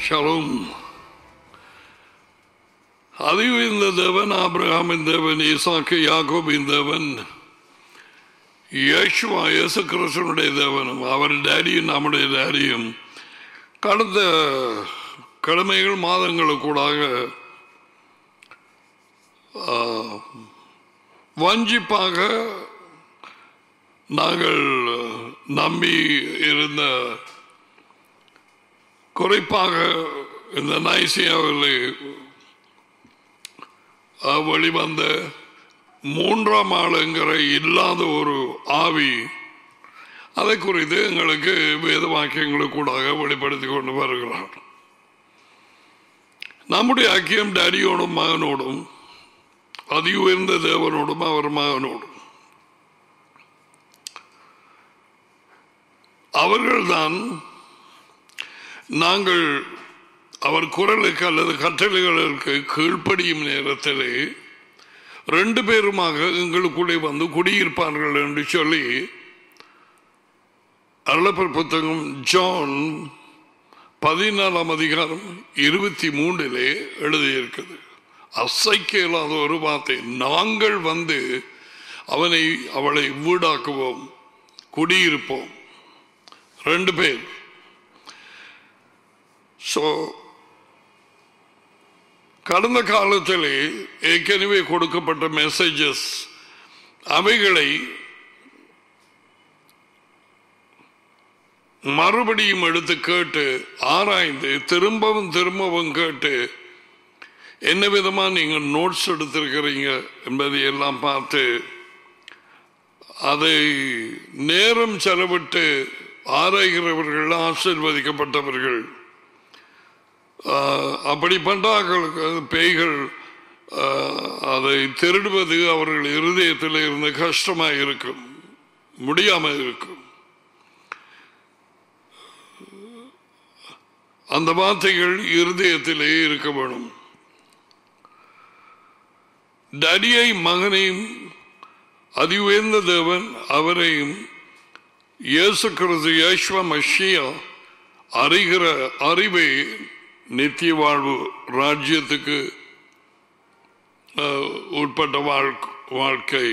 Shalom அறிவிந்த தேவன் ஆபிரகாமின் தேவன் ஈசாக்கு யாக்கோபின் தேவன் யேசுவா இயேசு கிறிஸ்தனுடைய தேவனும் அவர் டேடியும் நம்முடைய டேடியும் கடந்த கிழமைகள் மாதங்களுக்கூடாக ஆ, வஞ்சிப்பாக நாங்கள் நம்பி இருந்த குறிப்பாக இந்த நைசியாவில் அஹ், வெளிவந்த மூன்றாம் ஆளுங்கிற இல்லாத ஒரு ஆவி அதை குறித்து எங்களுக்கு வேத வாக்கியங்களுக்கூடாக வெளிப்படுத்தி கொண்டு வருகிறார் நம்முடைய ஐக்கியம் டேடியோடும் மகனோடும் அதி உயர்ந்த தேவனோடும் அவர் மகனோடும் அவர்கள்தான் நாங்கள் அவர் குரலுக்கு அல்லது கட்டளைகளுக்கு கீழ்ப்படியும் நேரத்திலே ரெண்டு பேருமாக எங்களுக்குள்ளே வந்து குடியிருப்பார்கள் என்று சொல்லி அருளப்பர் புத்தகம் ஜான் பதினாலாம் அதிகாரம் இருபத்தி மூன்றிலே எழுதியிருக்குது அசைக்க இயலாத ஒரு வார்த்தை நாங்கள் வந்து அவனை அவளை வீடாக்குவோம் குடியிருப்போம் ரெண்டு பேர் ஸோ கடந்த காலத்திலே ஏற்கனவே கொடுக்கப்பட்ட மெசேஜஸ் அவைகளை மறுபடியும் எடுத்து கேட்டு ஆராய்ந்து திரும்பவும் திரும்பவும் கேட்டு என்ன விதமா நீங்க நோட்ஸ் எடுத்திருக்கிறீங்க என்பதை எல்லாம் பார்த்து அதை நேரம் செலவிட்டு ஆராய்கிறவர்கள் ஆசிர்வதிக்கப்பட்டவர்கள் ஆஹ், அப்படி பண்றார்களுக்கு பேய்கள் ஆஹ், அதை திருடுவது அவர்கள் இருதயத்தில் இருந்து கஷ்டமாக இருக்கும் முடியாமல் இருக்கும் அந்த வார்த்தைகள் இருதயத்திலே இருக்க வேணும் டடியை மகனையும் அதி உயர்ந்த தேவன் அவரையும் இயேசு கிறிஸ்து யேசுவ மஷியா அறிகிற அறிவை நித்திய வாழ்வு ராஜ்யத்துக்கு அஹ், உட்பட்ட வாழ்க்- வாழ்க்கை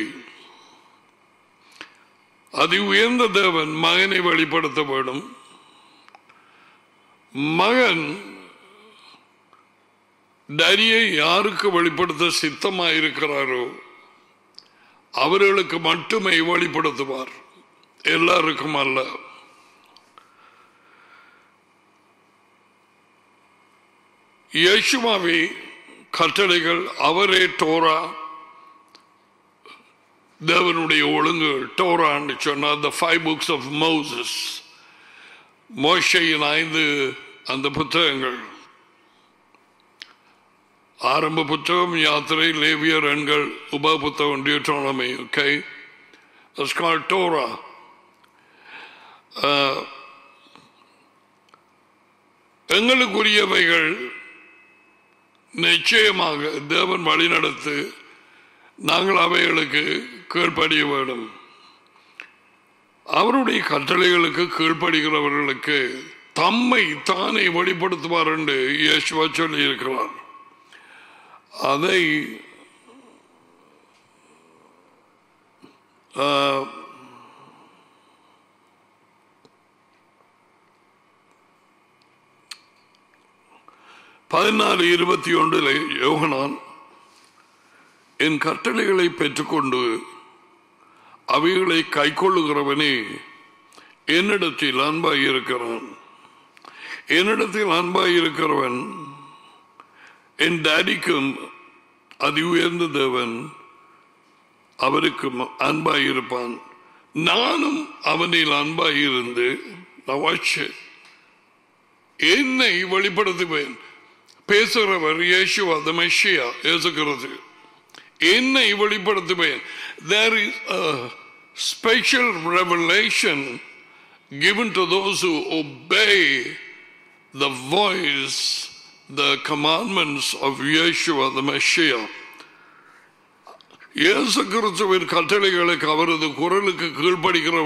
அதி உயர்ந்த தேவன் மகனை வெளிப்படுத்த வேண்டும் மகன் டரியை யாருக்கு வெளிப்படுத்த சித்தமாயிருக்கிறாரோ அவர்களுக்கு மட்டுமே வெளிப்படுத்துவார் எல்லாருக்கும் அல்ல யேசுவாவி கட்டளைகள் அவரே டோரா தேவனுடைய ஒழுங்குகள் டோரான்னு சொன்னார் the five books of Moses மோஷையின் ஐந்து அந்த புத்தகங்கள் ஆரம்ப புத்தகம் யாத்திரை லேவியர் எண்கள் உப புத்தகம் Deuteronomy okay That's called Torah. Uh, எங்களுக்குரியவைகள் நிச்சயமாக தேவன் வழிநடத்து நாங்கள் அவைகளுக்கு கீழ்ப்படிய வேண்டும் அவருடைய கட்டளைகளுக்கு கீழ்ப்படுகிறவர்களுக்கு தம்மை தானே வெளிப்படுத்துவார் என்று இயேசுவா சொல்லி இருக்கிறார் அதை ஆ, பதினாலு இருபத்தி ஒன்றில் யோகனான் என் கட்டளைகளை பெற்றுக்கொண்டு அவைகளை கைக்கொள்ளுகிறவனே என்னிடத்தில் அன்பாய் இருக்கிறான் என்னிடத்தில் அன்பாய் இருக்கிறவன் என் டேடிக்கும் அதி உயர்ந்த தேவன் அவருக்கும் அன்பாய் இருப்பான் நானும் அவனில் அன்பாய் இருந்து நான் watch. என்னை வெளிப்படுத்துவேன் பேசுகிறவர் இயேசுவா the மெஷியா இயேசுகிறது என்னை வெளிப்படுத்துவேன் there is a special revelation given to those who obey the voice the commandments of Yeshua the Messiah இயேசு கிறிஸ்துவின் கட்டளைகளுக்கு அவரது குரலுக்கு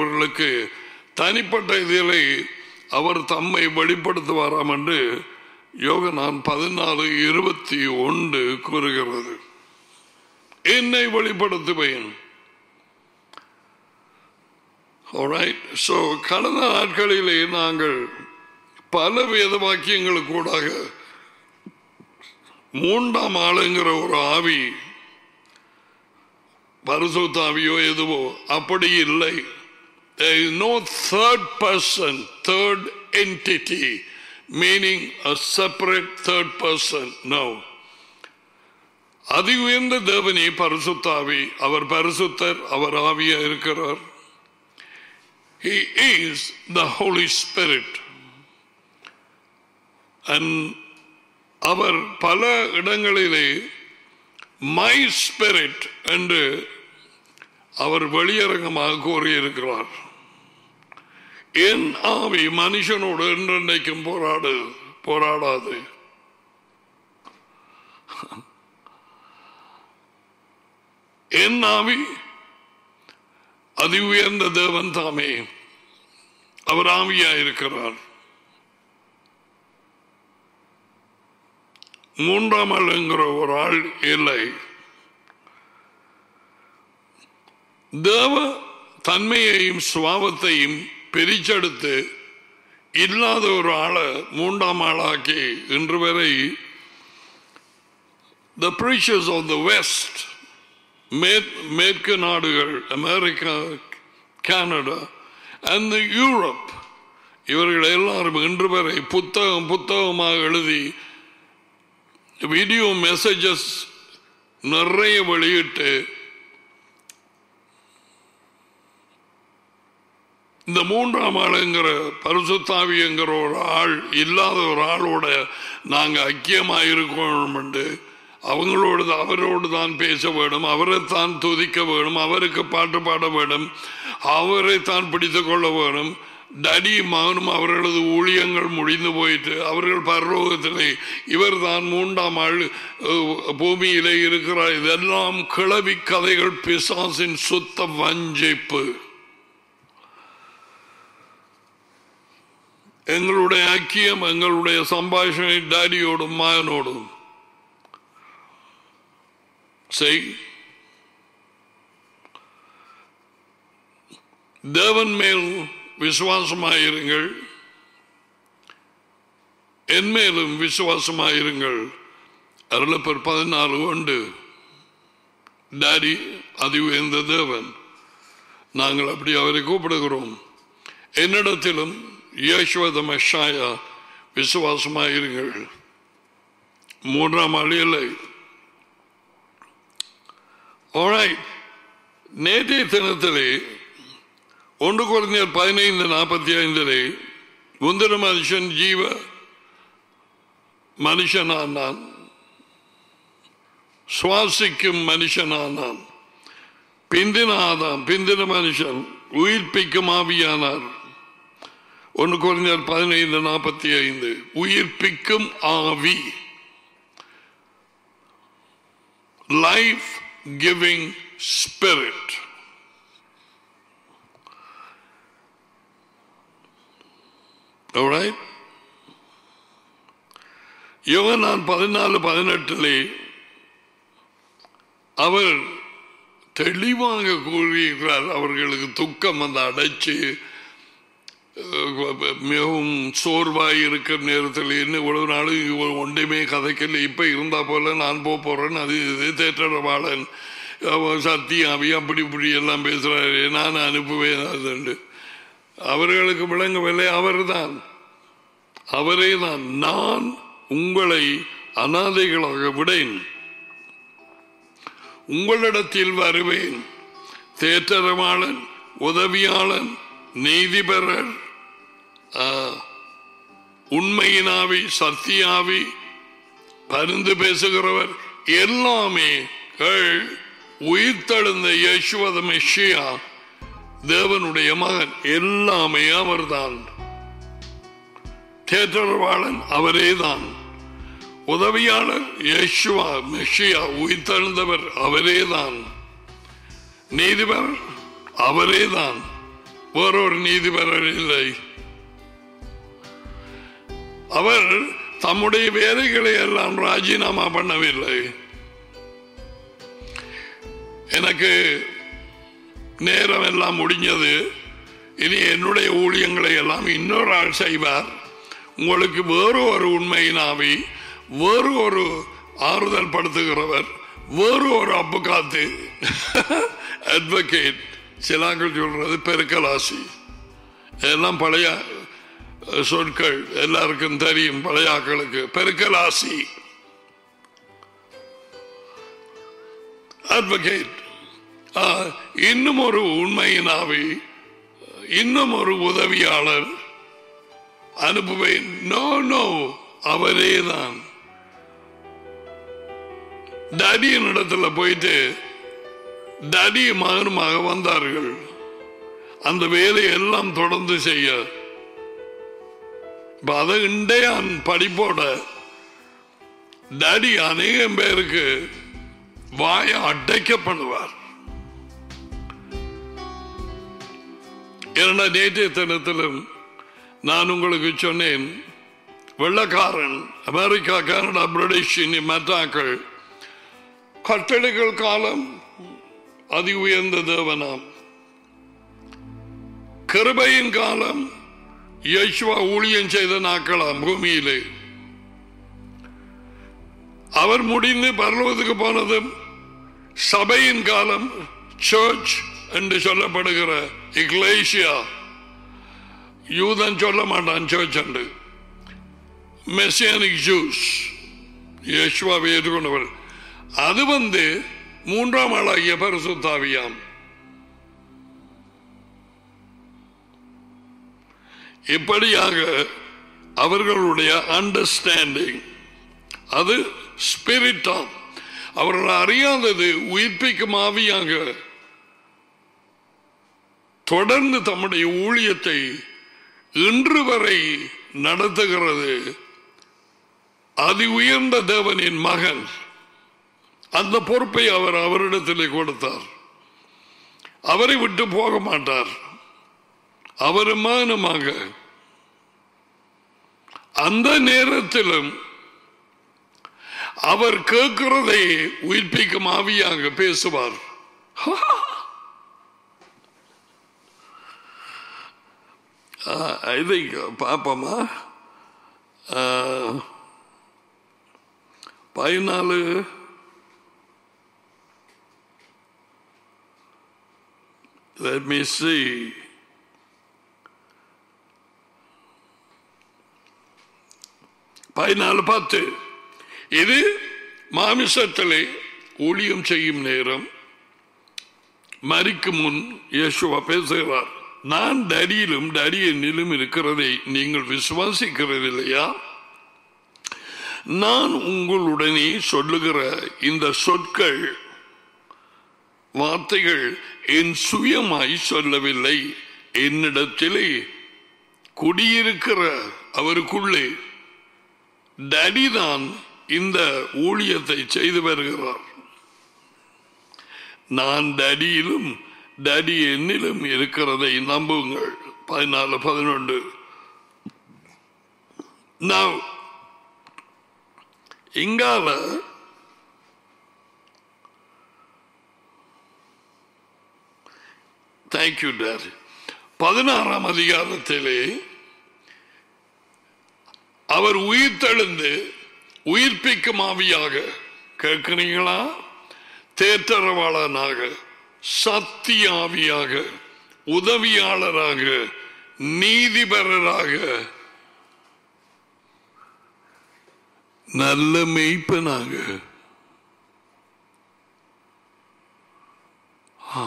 கீழ்ப்படுகிறவர்களுக்கு தனிப்பட்ட இதிலே அவர் தம்மை வெளிப்படுத்துவாராம் என்று யோகனான் பதினாலு இருபத்தி ஒன்று கூறுகிறது என்னை வெளிப்படுத்துவேன் Alright. So, கடந்த நாட்களிலே நாங்கள் பல வேத வாக்கியங்களுக்கு கூடாக மூன்றாம் ஆளுங்கிற ஒரு ஆவி பரிசுத்த ஆவியோ எதுவோ அப்படி இல்லை There is no third person, third entity, meaning a separate third person. No. அதி உயர்ந்த தேவனே பரிசுத்தாவி அவர் பரிசுத்தர் அவர் ஆவியா இருக்கிறார் He is the Holy Spirit. And அவர் பல இடங்களிலே மை ஸ்பிரிட் என்று அவர் வெளியரங்கமாக கூறியிருக்கிறார் என் ஆவி மனுஷனோடு என்றென்றைக்கும் போராடு போராடாது என் ஆவி அதி உயர்ந்த தேவன் தாமே அவர் ஆவியா இருக்கிறார் மூன்றாம் ஆள் என்கிற ஒரு ஆள் இல்லை தேவ தன்மையையும் சுவாபத்தையும் பிரிச்செடுத்து இல்லாத ஒரு ஆளை மூன்றாம் ஆளாக்கி இன்று வரை த preachers of the west மேற்- மேற்கு நாடுகள் அமெரிக்கா கனடா அண்ட் யூரோப் இவர்கள் எல்லாரும் இன்று வரை புத்தகம் புத்தகமாக எழுதி வீடியோ மெசேஜஸ் நிறைய வெளியிட்டு இந்த மூன்றாம் ஆளுங்கிற பரிசுத்தாவிங்கிற ஒரு ஆள் இல்லாத ஒரு ஆளோட நாங்க ஐக்கியமாக இருக்கணும் என்று அவங்களோடு தான் அவரோடு தான் பேச வேணும் அவரை தான் துதிக்க வேணும் அவருக்கு பாட்டு பாட வேணும் அவரை தான் பிடித்து கொள்ள வேணும் டடி மகனும் அவர்களது ஊழியங்கள் முடிந்து போயிட்டு அவர்கள் பரலோகத்திலே இவர் தான் மூன்றாம் ஆள் அஹ், பூமியிலே இருக்கிறார் இதெல்லாம் கிளவி கதைகள் பிசாசின் சுத்த வஞ்சிப்பு எங்களுடைய ஐக்கியம் எங்களுடைய சம்பாஷணை டாடியோடும் மகனோடும் செய் தேவன் மேல் விசுவாசமாயிருங்கள் என் மேலும் விசுவாசமாயிருங்கள் அருளப்பர் பதினாலு உண்டு டாடி அது உயர்ந்த தேவன் நாங்கள் அப்படி அவரை கூப்பிடுகிறோம் என்னிடத்திலும் யேசுவத மெஷாயா விசுவாசமாயிருங்கள் மூன்றாம் ஆள் இல்லை Alright. நேற்றைய தினத்திலே ஒன்று குறைந்தர் பதினைந்து நாற்பத்தி ஐந்திலே முந்திர மனுஷன் ஜீவ மனுஷனானான் சுவாசிக்கும் மனுஷனானான் பிந்தின ஆதாம் பிந்தின மனுஷன் உயிர்ப்பிக்கும் ஆவியானார் ஒன்று குறைஞ்சர் பதினைந்து நாற்பத்தி ஐந்து உயிர்ப்பிக்கும் ஆவி லைஃப் கிவிங் ஸ்பிரிட் Alright? யோகனான் பதினாலு பதினெட்டிலே அவர் தெளிவாக கூறியிருக்கிறார் அவர்களுக்கு துக்கம் வந்து அடைச்சு அஹ், மிகவும் சோர்வாய் இருக்கிற நேரத்தில் என்ன இவ்வளவு நாள் இவ- ஒன்றுமே கதைக்கல இப்ப இருந்தா போல நான் போக போறேன் அது இது தேற்றவாளன் சத்தியாவி அப்படி இப்படி எல்லாம் பேசுறாரு நான் அனுப்புவேன் அதுண்டு அவர்களுக்கு விளங்கவில்லை அவர்தான் அவரே தான் நான் உங்களை அனாதைகளாக விடேன் உங்களிடத்தில் வருவேன் தேற்றரவாளன் உதவியாளன் நீதிபரர் ஆ, உண்மையினாவி சத்தியாவி பரிந்து பேசுகிறவர் எல்லாமே கள் உயிர்த்தெழுந்த யேசுவத மெஷியா தேவனுடைய மகன் எல்லாமே அவர்தான் தேற்றரவாளன் அவரேதான் உதவியாளர் யேசுவா மெஷியா உயிர்த்தெழுந்தவர் அவரேதான் நீதிபரர் அவரேதான் வேறொரு நீதிபரர் இல்லை அவர் தம்முடைய வேலைகளை எல்லாம் ராஜினாமா பண்ணவில்லை எனக்கு நேரம் எல்லாம் முடிஞ்சது இனி என்னுடைய ஊழியங்களை எல்லாம் இன்னொரு ஆள் செய்வார் உங்களுக்கு வேறு ஒரு உண்மையினாவி வேறு ஒரு ஆறுதல் படுத்துகிறவர் வேறு ஒரு அப்பு காத்து அட்வொகேட் சிலாக்கள் சொல்றது பெருக்கலாசி எல்லாம் பழைய அஹ், சொற்கள் எல்லாருக்கும் தெரியும் பழைய ஆக்களுக்கு பெருக்கலாசி அட்வொகேட் இன்னும் ஒரு உண்மையினாவி இன்னும் ஒரு உதவியாளர் அனுப்புவேன் நோ நோ அவரே தான் டடியின் இடத்துல போயிட்டு டடி மகனுமாக வந்தார்கள் அந்த வேலையை எல்லாம் தொடர்ந்து செய்ய இப்ப அதை இண்டையான் படிப்போட டடி அநேகம் பேருக்கு வாயை அடைக்க பண்ணுவார் இரண்ட நேற்றைய தினத்திலும் நான் உங்களுக்கு சொன்னேன் வெள்ளக்காரன் அமெரிக்கா கனடா பிரிட்டிஷ் இனி மற்றாக்கள் கட்டளைகள் காலம் அதி உயர்ந்த தேவனாம் கிருபையின் காலம் யேசுவா ஊழியம் செய்த நாட்களாம் பூமியிலே அவர் முடிந்து பரலோகத்துக்கு போனதும் சபையின் காலம் சர்ச் என்று சொல்லப்படுகிற இக்லேசியா யூதன் சொல்ல மாட்டான் சர்ச் என்று மெசியானிக் ஜூஸ் யேசுவாவை ஏற்றுக்கொண்டவர் அது வந்து மூன்றாம் ஆளாகிய பரிசுத்தாவியாம் இப்படியாக அவர்களுடைய அண்டர்ஸ்டாண்டிங் அது ஸ்பிரிட்டாம் அவர்கள் அறியாதது உயிர்ப்பிக்கும் ஆவியாக தொடர்ந்து தம்முடைய ஊழியத்தை இன்று வரை நடத்துகிறது அதி உயர்ந்த தேவனின் மகன் அந்த பொறுப்பை அவர் அவரிடத்திலே கொடுத்தார் அவரை விட்டு போக மாட்டார் அவர் மானமாக அந்த நேரத்திலும் அவர் கேட்கிறதை உயிர்ப்பிக்கும் ஆவியாக பேசுவார் இதை பார்ப்போமா பதினாலு Let me see. பதினாலு பத்து இது மாமிசத்திலே ஊழியம் செய்யும் நேரம் மறிக்கும் முன் இயேசுவா பேசுகிறார் நான் டடியிலும் டடி என்னிலும் இருக்கிறதை நீங்கள் விசுவாசிக்கிறது இல்லையா நான் உங்களுடனே சொல்லுகிற இந்த சொற்கள் வார்த்தைகள் என் சுயமாய் சொல்லவில்லை என்னிடத்திலே குடியிருக்கிற அவருக்குள்ளே டடிதான் இந்த ஊழியத்தை செய்து வருகிறார் நான் டடியிலும் டடி என்னிலும் இருக்கிறதை நம்புங்கள் பதினாலு பதினொன்று நான் இங்கால தேங்க்யூ டார் பதினாறாம் அதிகாரத்திலே அவர் உயிர் தெழுந்து உயிர்ப்பிக்கும் ஆவியாக கேட்கிறீங்களா தேற்றரவாளனாக சத்திய ஆவியாக உதவியாளராக நீதிபரராக நல்ல மெய்ப்பனாக ஆ?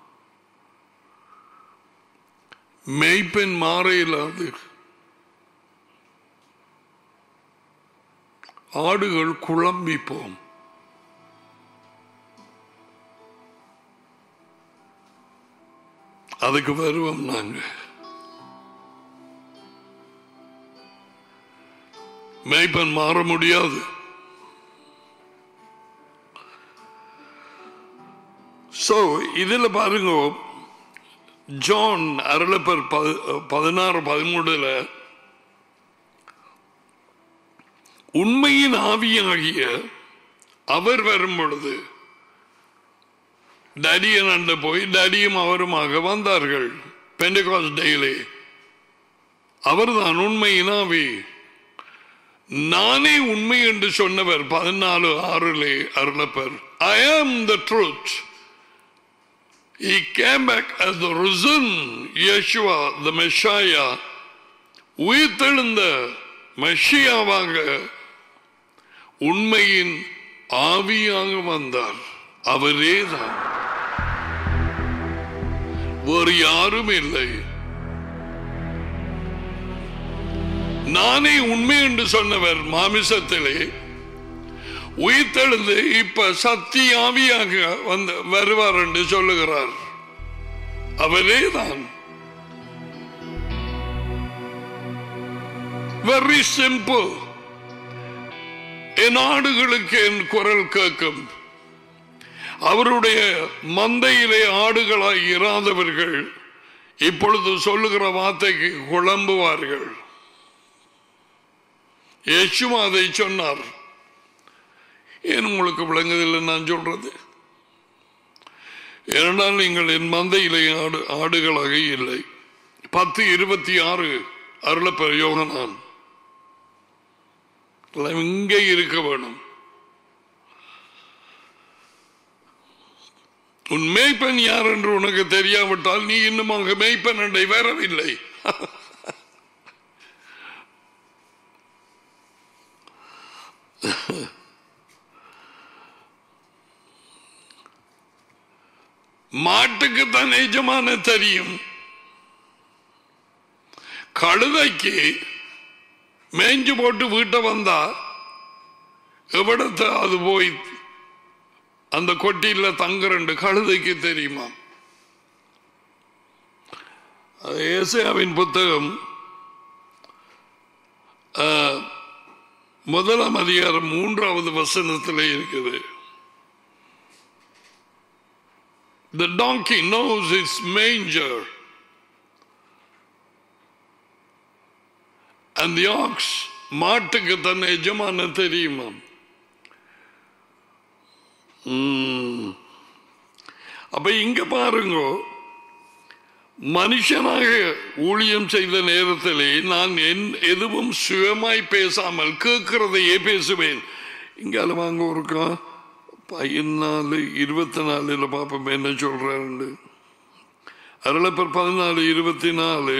மெய்ப்பெண் மாற இல்லாது ஆடுகள் குழம்பி போம் அதுக்கு வருவோம் நாங்க மெய்ப்பன் மாற முடியாது சோ இதுல பாருங்க ஜான் அருளப்பர் பதி- பதினாறு பதிமூணுல உண்மையின் ஆவியாகிய அவர் வரும் பொழுது டடியன் அண்டு போய் டடியும் அவருமாக வந்தார்கள் பெண்டகாஸ் டேயிலே அவர்தான் உண்மையின் ஆவி நானே உண்மை என்று சொன்னவர் பதினாலு ஆறிலே அருளப்பர் I am the truth He came back as the risen Yeshua, the Messiah, உயிர்த்தெழுந்த மெஷியாவாக உண்மையின் ஆவியாக வந்தார் அவரே தான் வேறு யாரும் இல்லை நானே உண்மை என்று சொன்னவர் மாமிசத்திலே உயிர்த்தெழுந்து இப்ப சக்தி ஆவியாக வந்து வருவார் என்று சொல்லுகிறார் அவரே தான் வெரி சிம்பிள் என் ஆடுகளுக்கு என் குரல் கேட்கும் அவருடைய மந்தையிலே ஆடுகளாய் இராதவர்கள் இப்பொழுது சொல்லுகிற வார்த்தைக்கு குழம்புவார்கள் யேசுவும் அதை சொன்னார் ஏன் உங்களுக்கு விளங்குதில்லை நான் சொல்றது ஏனென்றால் நீங்கள் என் மந்தையிலே ஆடு ஆடுகளாக இல்லை பத்து இருபத்தி ஆறு அருளப்பெற யோகனான் இங்கே இருக்க வேணும் உன் மேய்ப்பன் யார் என்று உனக்கு தெரியாவிட்டால் நீ இன்னுமாக மேய்ப்பன் என்றை வரவில்லை மாட்டுக்கு தான் எஜமான தெரியும் கழுதைக்கு மேஞ்சு போட்டு வீட்டை வந்தா எவிடத்தை அது போய் அந்த கொட்டியில தங்குறண்டு கழுதைக்கு தெரியுமா அது ஏசியாவின் புத்தகம் ஆஹ், முதலாம் அதிகாரம் மூன்றாவது வசனத்தில் இருக்குது The donkey knows its manger. And the ox மாட்டுக்கு தன் எஜமான தெரியுமா ம். அப்ப இங்க பாருங்க மனுஷனாக ஊழியம் செய்த நேரத்திலே நான் என் எதுவும் சுயமாய் பேசாமல் கேட்கிறதையே பேசுவேன் இங்கால வாங்க ஒருக்கா பதினாலு இருபத்தி நாலுல பாப்போம் என்ன சொல்றாரு அருளப்பர் பதினாலு இருபத்தி நாலு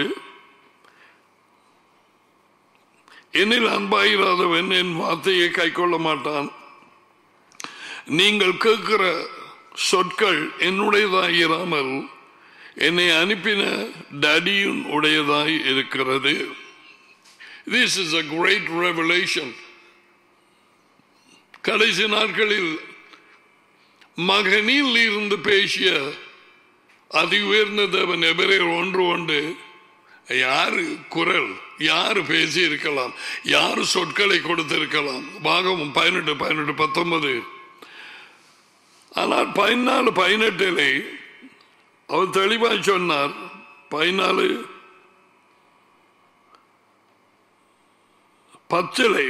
என்னில் அன்பாயிராதவன் என் வார்த்தையை கைக்கொள்ள மாட்டான் நீங்கள் கேட்கிற சொற்கள் என்னுடையதாய் இராமல் என்னை அனுப்பின டடியின் உடையதாய் இருக்கிறது this is a great revelation கடைசி நாட்களில் மகனில் இருந்து பேசிய அதி உயர்ந்த தேவன் எபிரேயர் ஒன்று ஒன்று யாரு குரல் யாரு பேசி இருக்கலாம் யாரு சொற்களை கொடுத்திருக்கலாம் பாகமும் பதினெட்டு பதினெட்டு பத்தொன்பது ஆனால் பதினாலு பதினெட்டிலே அவர் தெளிவாய் சொன்னார் பதினாலு பச்சிலை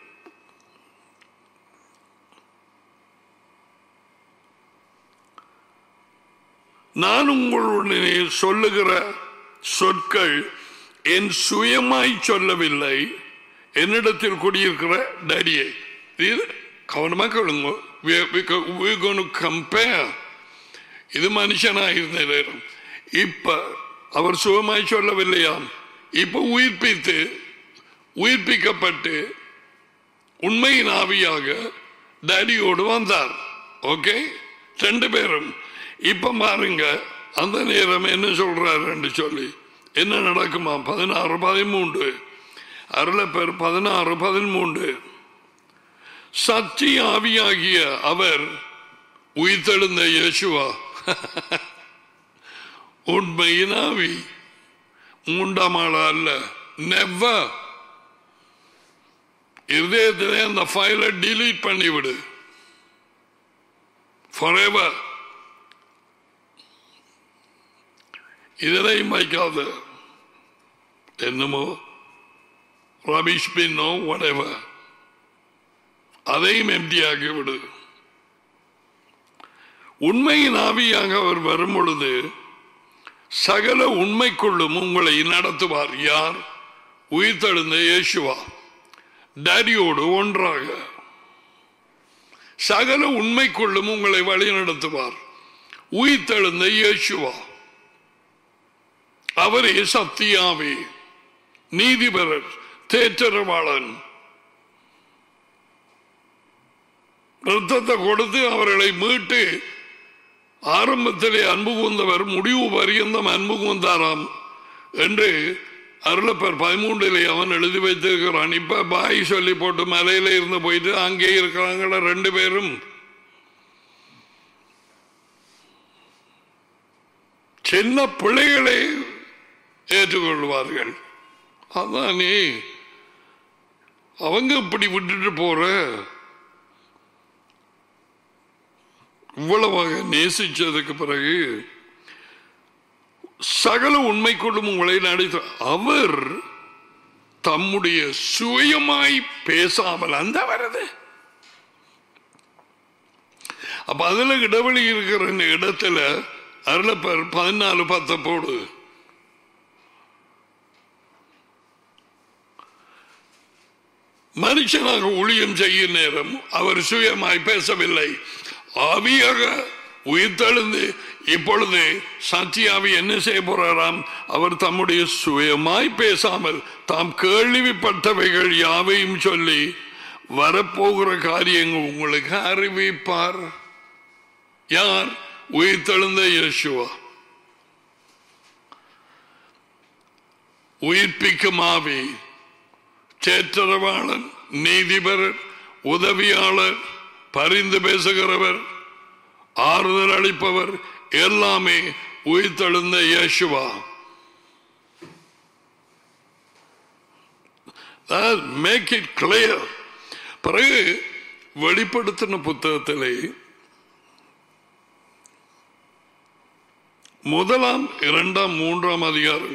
நான் உங்களுடனே சொல்லுகிற சொற்கள் என் சுயமாய் சொல்லவில்லை என்னிடத்தில் குடியிருக்கிற டடியை இது கவனமா கேளுங்க We- because we're going to compare. இது மனுஷனாக இருந்த நேரம் இப்ப அவர் சுகமாய் சொல்லவில்லையாம் இப்ப உயிர்ப்பித்து உயிர்ப்பிக்கப்பட்டு உண்மையின் ஆவியாக டேடியோடு வந்தார் ஓகே ரெண்டு பேரும் இப்ப பாருங்க அந்த நேரம் என்ன சொல்றாரு சொல்லி என்ன நடக்குமா பதினாறு பதிமூன்று அருளப்பேர் பதினாறு பதிமூன்று சக்தி ஆவியாகிய அவர் உயிர்த்தெழுந்த இயேசுவா உண்மையின் ஆவி மூன்றாம் ஆளா அல்ல நெவர் இருதயத்திலே அந்த ஃபைலை delete பண்ணிவிடு forever இதனையும் வைக்காத என்னமோ ரபிஷ் பின்னோ whatever அதையும் எம்டியாகி விடு உண்மையின் ஆவியாக அவர் வரும் பொழுது சகல உண்மைக்குள்ளும் உங்களை நடத்துவார் யார் உயிர்த்தெழுந்த இயேசுவா டேடியோடு ஒன்றாக சகல உண்மைக்குள்ளும் உங்களை வழி நடத்துவார் உயிர்த்தெழுந்த இயேசுவா அவரே சத்தியாவே நீதிபரர் தேற்றரவாளன் ரத்தத்தை கொடுத்து அவர்களை மீட்டு ஆரம்பத்திலே அன்பு கூந்தவர் முடிவு பரியந்தம் அன்பு கூந்தாராம் என்று அருளப்பர் பதிமூன்றிலே அவன் எழுதி வைத்திருக்கிறான் இப்ப பாய் சொல்லி போட்டு மலையில இருந்து போயிட்டு அங்கே இருக்கிறாங்கள ரெண்டு பேரும் சின்ன பிள்ளைகளை ஏற்றுக்கொள்வார்கள் அதானே அவங்க இப்படி விட்டுட்டு போற இவ்வளவாக நேசிச்சதுக்கு பிறகு சகல உண்மைக்குள்ளும் உங்களை நடித்த அவர் தம்முடைய சுயமாய் பேசாமல் அந்த வருது அப்ப அதுல இடைவெளி இருக்கிற இந்த இடத்துல அருளப்பர் பதினாலு பத்த போடு மனுஷனாக ஊழியம் செய்யும் நேரம் அவர் சுயமாய் பேசவில்லை ஆவியாக உயிர்த்தெழுந்து இப்பொழுது சத்தியாவி என்ன செய்ய போறாராம் அவர் தம்முடைய சுயமாய் பேசாமல் தாம் கேள்விப்பட்டவைகள் யாவையும் சொல்லி வரப்போகிற காரியங்கள் உங்களுக்கு அறிவிப்பார் யார் உயிர்த்தெழுந்த இயேசுவா உயிர்ப்பிக்கும் ஆவி சேற்றரவாளன் நீதிபரர் உதவியாளர் பரிந்து பேசுகிறவர் ஆறுதல் அளிப்பவர் எல்லாமே உயிர்த்தெழுந்த இயேசுவா மேக் இட் கிளியர் பிறகு வெளிப்படுத்தின புத்தகத்திலே முதலாம் இரண்டாம் மூன்றாம் அதிகாரம்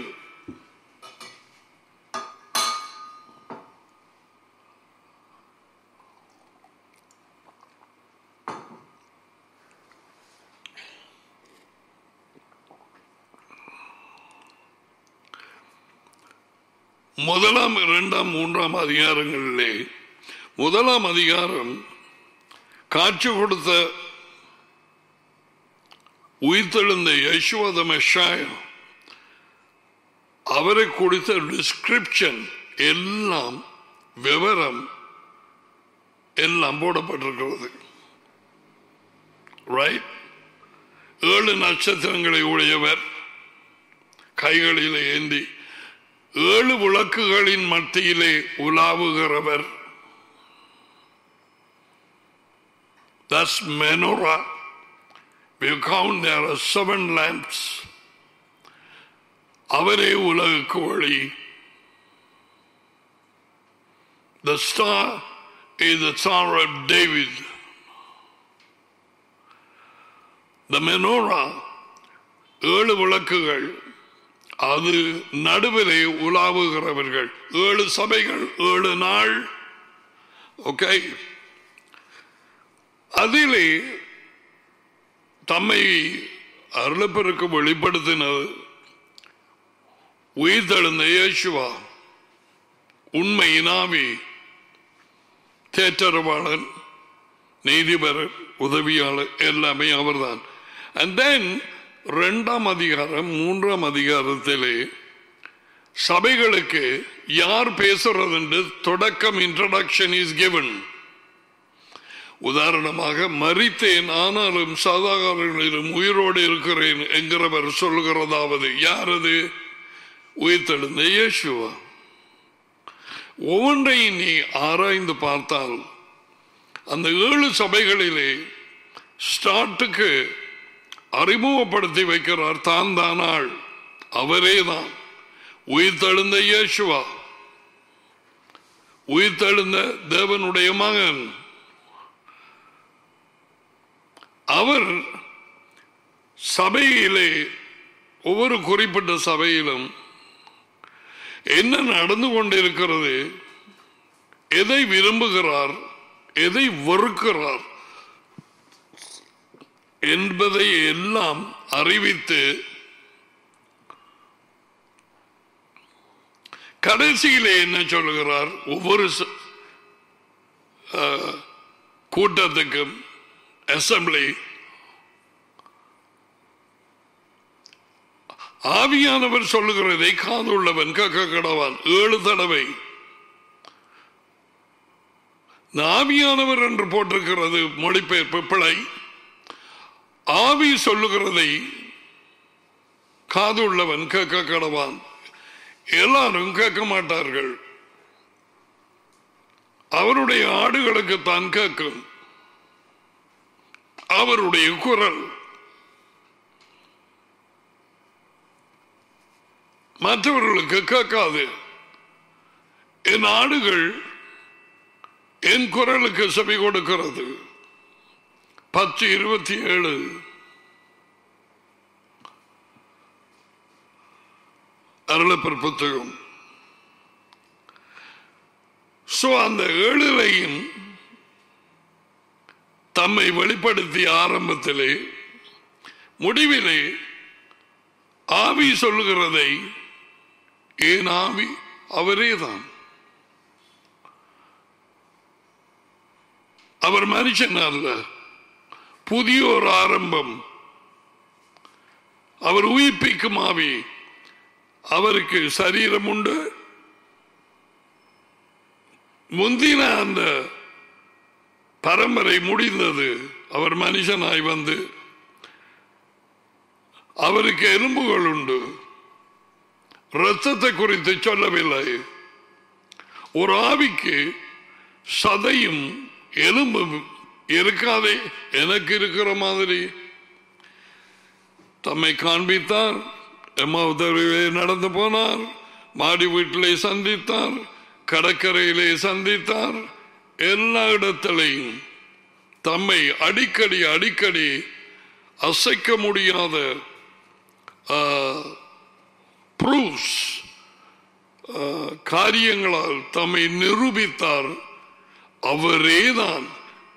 முதலாம் இரண்டாம் மூன்றாம் அதிகாரங்களிலே முதலாம் அதிகாரம் காட்சி கொடுத்த உயிர்த்தெழுந்த யசுவத மெஷாயம் அவரை கொடுத்த டிஸ்கிரிப்ஷன் எல்லாம் விவரம் எல்லாம் போடப்பட்டிருக்கிறது ரைட் ஏழு நட்சத்திரங்களை உடையவர் கைகளிலே ஏந்தி ஏழு விளக்குகளின் மத்தியிலே உலாவுகிறவர் That's menorah. We count there are seven lamps. அவரே உலகுக்கு ஒளி The star is the star of David. The menorah, ஏழு விளக்குகள் அது நடுவிலே உலாவுகிறவர்கள் ஏழு சபைகள் ஏழு நாள் ஓகே அதிலே தம்மை அருளப்பெருக்கு வெளிப்படுத்தினது உயிர்த்தெழுந்த இயேசுவா உண்மையின் ஆவி தேற்றரவாளன் நீதிபரர் உதவியாளர் எல்லாமே அவர்தான் அண்ட் தென் ரெண்டாம் அதிகாரம் மூன்றாம் அதிகாரத்திலே சபைகளுக்கு யார் பேசுறது என்று தொடக்கம் இன்ட்ரடக்ஷன் இஸ் given உதாரணமாக மறித்தேன் ஆனாலும் சாதாரணங்களிலும் உயிரோடு இருக்கிறேன் என்கிறவர் சொல்கிறதாவது யாரது உயிர்த்தெழுந்த இயேசுவா ஒவ்வொன்றையும் நீ ஆராய்ந்து பார்த்தால் அந்த ஏழு சபைகளிலே ஸ்டார்ட்டுக்கு அறிமுகப்படுத்தி வைக்கிறார் தான் தானாள் அவரே தான் உயிர்த்தெழுந்த இயேசுவா உயிர்த்தெழுந்த தேவனுடைய மகன் அவர் சபையிலே ஒவ்வொரு குறிப்பிட்ட சபையிலும் என்ன நடந்து கொண்டிருக்கிறது எதை விரும்புகிறார் எதை வெறுக்கிறார் என்பதை எல்லாம் அறிவித்து கடைசியிலே என்ன சொல்லுகிறார் ஒவ்வொரு ச- அஹ், கூட்டத்துக்கும் அசம்பிளி ஆவியானவர் சொல்லுகிறதை காதுள்ளவன் கக்க கடவான் ஏழு தடவை இந்த ஆவியானவர் என்று போட்டிருக்கிறது மொழிபெயர்ப்பு பிழை ஆவி சொல்லுகிறதை காதுள்ளவன் கேட்க கடவான் எல்லாரும் கேட்க மாட்டார்கள் அவருடைய ஆடுகளுக்கு தான் கேட்கும் அவருடைய குரல் மற்றவர்களுக்கு கேட்காது என் ஆடுகள் என் குரலுக்கு செவி கொடுக்கிறது பத்து இருபத்தி ஏழு அருளப்பர் புத்தகம் சோ அந்த ஏழுலையும் தம்மை வெளிப்படுத்திய ஆரம்பத்திலே முடிவிலே ஆவி சொல்லுகிறதை ஏன் ஆவி அவரேதான் அவர் மனுஷன் அல்ல புதிய ஒரு ஆரம்பம் அவர் உயிர்ப்பிக்கும் ஆவி அவருக்கு சரீரம் உண்டு முந்தின அந்த பரம்பரை முடிந்தது அவர் மனுஷனாய் வந்து அவருக்கு எலும்புகள் உண்டு இரத்தத்தை குறித்து சொல்லவில்லை ஒரு ஆவிக்கு சதையும் எலும்பும் இருக்காதே எனக்கு இருக்கிற மாதிரி தம்மை காண்பித்தார் எம்மாவதரிலே நடந்து போனார் மாடி வீட்டிலே சந்தித்தார் கடற்கரையிலே சந்தித்தார் எல்லா இடத்திலையும் தம்மை அடிக்கடி அடிக்கடி அசைக்க முடியாத ப்ரூஃப்ஸ் காரியங்களால் தம்மை நிரூபித்தார் அவரேதான்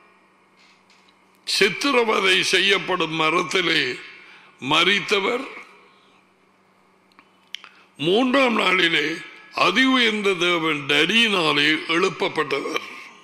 சித்திரவதை செய்யப்படும் மரத்திலே மறித்தவர் மூன்றாம் நாளிலே அதி உயர்ந்த தேவன் டடியினாலே எழுப்பப்பட்டவர்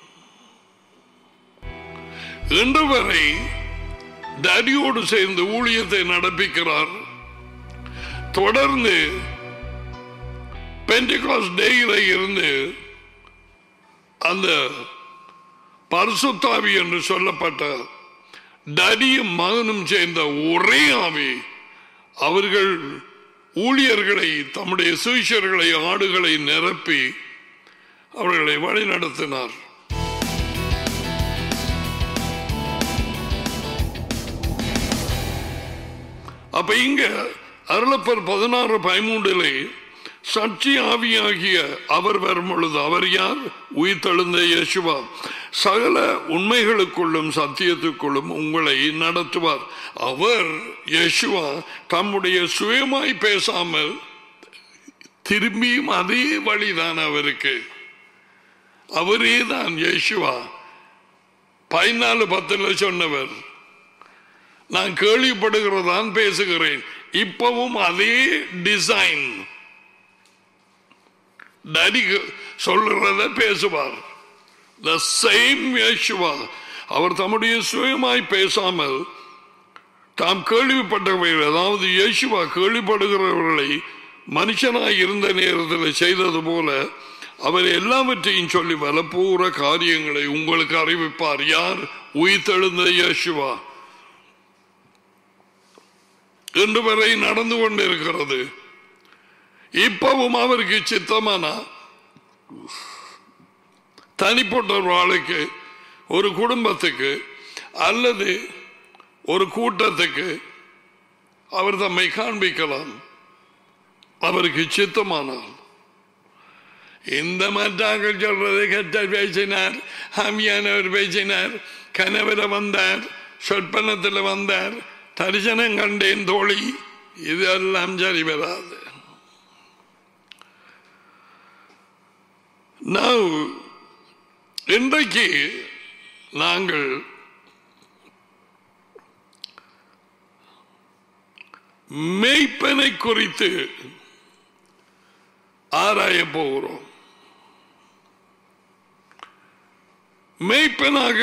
இன்று வரை டடியோடு சேர்ந்து ஊழியத்தை நடப்பிக்கிறார் தொடர்ந்து பெண்டிகாஸ் டேயில இருந்து அந்த பரிசுத்தாவி என்று சொல்லப்பட்ட டடியும் மகனும் சேர்ந்த ஒரே ஆவி அவர்கள் ஊழியர்களை தம்முடைய சுவிஷர்களை ஆடுகளை நிரப்பி அவர்களை வழிநடத்தினார் அப்ப இங்க அருளப்பர் பதினாறு பதிமூன்றிலே சச்சி ஆவியாகிய அவர் வரும் பொழுது அவர் யார் உயிர்த்தெழுந்த இயேசுவா சகல உண்மைகளுக்குள்ளும் சத்தியத்துக்குள்ளும் உங்களை நடத்துவார் அவர் இயேசுவா தம்முடைய சுயமாய் பேசாமல் திரும்பியும் அதே வழிதான் அவருக்கு அவரே தான் இயேசுவா பதினாலு பத்துல சொன்னவர் நான் கேள்விப்படுகிறதான் பேசுகிறேன் இப்பவும் அதே டிசைன் டடி சொல்றத பேசுவார் த சேம் யேசுவா அவர் தம்முடைய சுயமாய் பேசாமல் தாம் கேள்விப்பட்டவைகள் அதாவது இயேசுவா கேள்விப்படுகிறவர்களை மனுஷனாய் இருந்த நேரத்தில் செய்தது போல அவர் எல்லாவற்றையும் சொல்லி வலப்பூற காரியங்களை உங்களுக்கு அறிவிப்பார் யார் உயிர்த்தெழுந்த இயேசுவா இன்று வரை நடந்து கொண்டிருக்கிறது இப்பவும் அவருக்கு சித்தமானா தனிப்பட்ட ஒரு ஆளுக்கு ஒரு குடும்பத்துக்கு அல்லது ஒரு கூட்டத்துக்கு அவர் தம்மை காண்பிக்கலாம் அவருக்கு சித்தமானால் இந்த மற்றாக்கள் சொல்றது கெட்ட பேசினார் ஹாமியானவர் பேசினார் கணவர வந்தார் சொற்பனத்தில் வந்தார் தரிசனம் கண்டேன் தோழி இதெல்லாம் சரி வராது Now, இன்றைக்கு நாங்கள் மெய்ப்பனை குறித்து ஆராய போகிறோம் மெய்ப்பனாக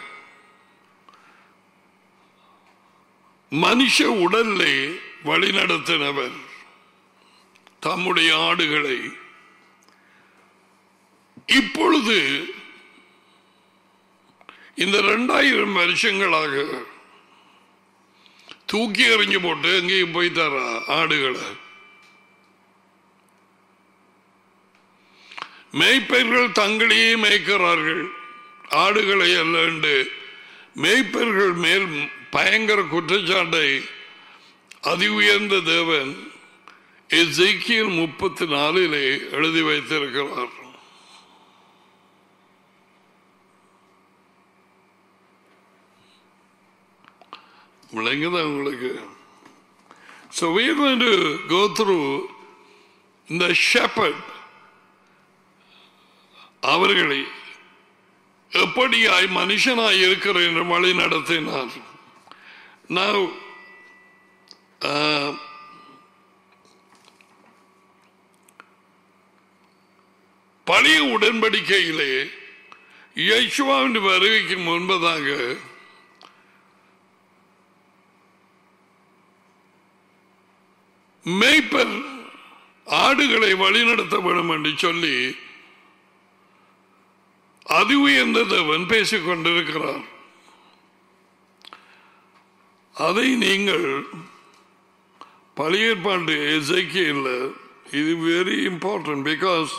மனுஷ உடல்லே வழிநடத்தினவர் தம்முடைய ஆடுகளை இப்பொழுது இந்த ரெண்டாயிரம் வருஷங்களாக தூக்கி எறிஞ்சு போட்டு எங்கேயும் போய்த்தாரா ஆடுகளை மேய்ப்பர்கள் தங்களையே மேய்க்கிறார்கள் ஆடுகளை அல்ல என்று மேய்ப்பர்கள் மேல் பயங்கர குற்றச்சாட்டை அதி உயர்ந்த தேவன் எசைக்கியல் முப்பத்தி நாலிலே எழுதி வைத்திருக்கிறார் விளங்குதா உங்களுக்கு So we are going to go through the shepherd அவர்களை எப்படியாய் மனுஷனாய் இருக்கிற என்று வழி நடத்தினார் நான் பழைய உடன்படிக்கையிலே யேசுவாவின் வருகைக்கு முன்பதாக மேய்ப்பர் ஆடுகளை வழிநடத்த வேண்டும் என்று சொல்லி அதி உயர்ந்த தேவன் பேசிக் கொண்டிருக்கிறார் அதை நீங்கள் பழைய ஏற்பாடு எசைக்கியல் இது வெரி இம்பார்ட்டன்ட் பிகாஸ்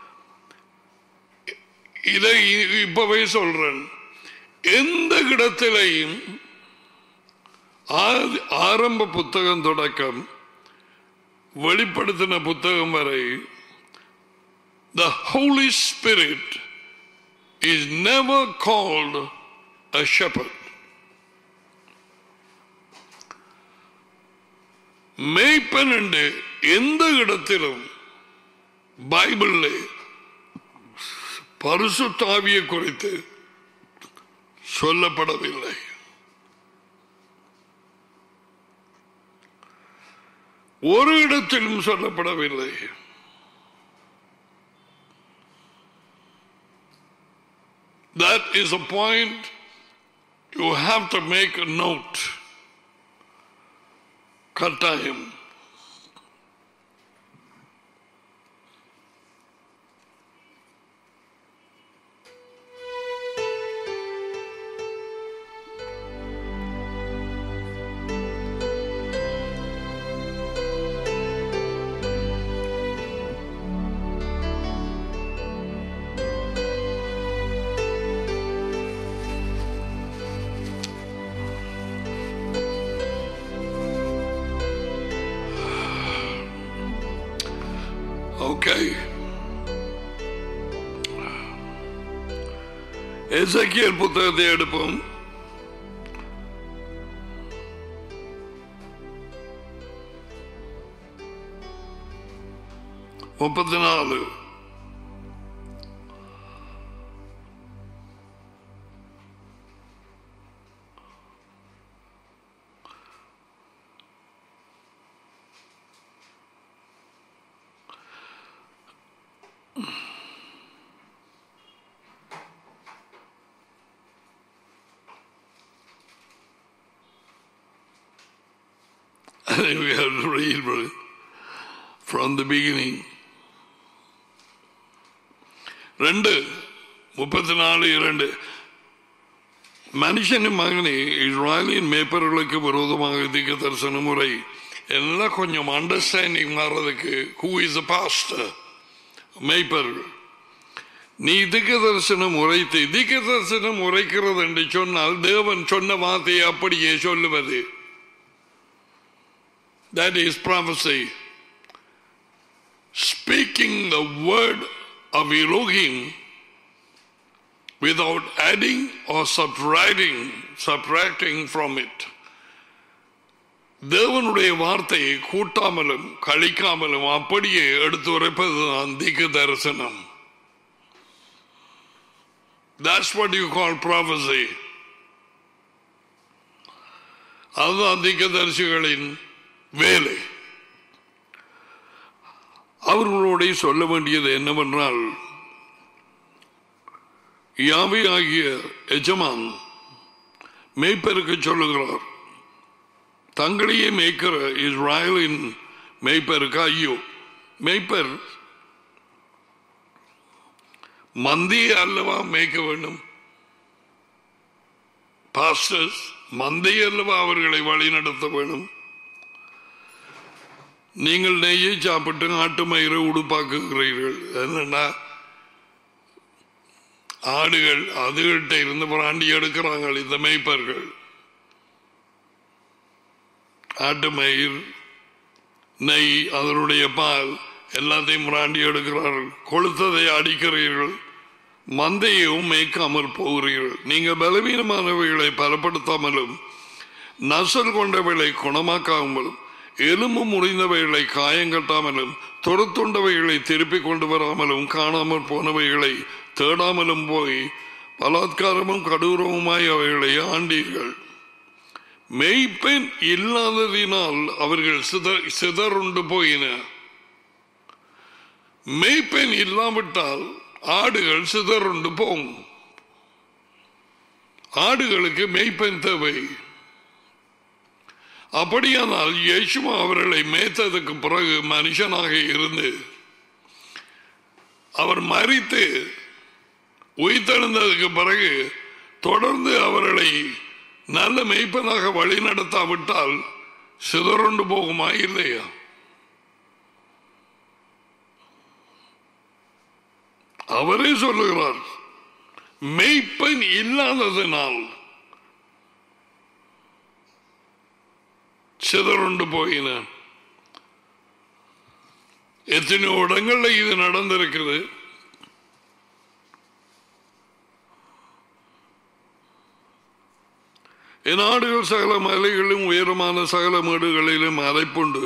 இதை இப்பவே சொல்றேன் எந்த இடத்திலையும் ஆரம்ப புத்தகம் தொடக்கம் வெளிப்படுத்தின புத்தகம் வரை the Holy Spirit is never called a shepherd. மேய்ப்பன் என்று எந்த இடத்திலும் பைபிளில் பரிசுத்தாவியை குறித்து சொல்லப்படவில்லை ஒரு இடத்திலும் சொல்லப்படவில்லை That is a point you have to make a note. கட்டாயம் ஓகே எசக்கியல் புத்தகத்தை எடுப்போம் முப்பத்தி நாலு I think we have to read from the beginning. ரெண்டு முப்பத்தி நாலு இரண்டு மனுஷனின் மகனே இஸ்ராயலின் மேய்ப்பர்களுக்கு விரோதமாக திக்க தரிசன முறை எல்லாம் கொஞ்சம் அண்டர்ஸ்டாண்டிங் மாறுறதுக்கு ஹூ இஸ் அ பாஸ்டர் மேய்ப்பர்கள் நீ திக்க தரிசனம் உரைத்து திக்க தரிசனம் உரைக்கிறது என்று சொன்னால் தேவன் சொன்ன வார்த்தையை அப்படியே சொல்லுவது That is prophecy. Speaking the word of Elohim without adding or subtracting, subtracting from it. தேவனுடைய வார்த்தையை கூட்டாமலும் கழிக்காமலும் அப்படியே எடுத்து உரைப்பதுதான் திக்கு தரிசனம் That's what you call prophecy. அதுதான் தீர்க்கதரிசிகளின் வேலை அவர்களோட சொல்ல வேண்டியது என்னவென்றால் யாவை ஆகிய எஜமான் மெய்ப்பெருக்கு சொல்லுகிறார் தங்களையே மேய்க்கிற இஸ்ராயலின் மெய்ப்பெருக்கு ஐயோ மெய்ப்பர் மந்தியை அல்லவா மேய்க்க வேண்டும் பாஸ்டர்ஸ் மந்தை அல்லவா அவர்களை வழி நடத்த வேண்டும் நீங்கள் நெய்யை சாப்பிட்டு ஆட்டு மயிரை உடுப்பாக்குகிறீர்கள் என்னன்னா ஆடுகள் அதுகிட்ட இருந்து பிராண்டி எடுக்கிறாங்க இந்த மேய்ப்பர்கள் ஆட்டு மயிர் நெய் அதனுடைய பால் எல்லாத்தையும் பிராண்டி எடுக்கிறார்கள் கொளுத்ததை அடிக்கிறீர்கள் மந்தையும் மேய்க்காமல் போகிறீர்கள் நீங்கள் பலவீனமானவைகளை பலப்படுத்தாமலும் நசல் கொண்டவைகளை குணமாக்காமலும் எலும்பு முறிந்தவைகளை காயங்கட்டாமலும் துரத்துண்டவைகளை திருப்பிக் கொண்டு வராமலும் காணாமல் போனவைகளை தேடாமலும் போய் பலாத்காரமும் கடூரமுமாய் அவைகளை ஆண்டீர்கள் மெய்ப்பெண் இல்லாததினால் அவர்கள் சிதர் சிதறுண்டு போயின மெய்ப்பெண் இல்லாவிட்டால் ஆடுகள் சிதறுண்டு போகும் ஆடுகளுக்கு மெய்ப்பெண் தேவை அப்படியானால் இயேசுமா அவர்களை மேய்த்ததுக்கு பிறகு மனுஷனாக இருந்து அவர் மறித்து உயிர்த்தெழுந்ததுக்கு பிறகு தொடர்ந்து அவர்களை நல்ல மெய்ப்பனாக வழி நடத்தாவிட்டால் சிதறுண்டு போகுமா இல்லையா அவரே சொல்லுகிறார் மெய்ப்பன் இல்லாததினால் சிதறுண்டு போயின எத்தனையோ இடங்கள்ல இது நடந்திருக்குது என் நாடுகள் சகல மலைகளிலும் உயரமான சகல மேடுகளிலும் அரைப்புண்டு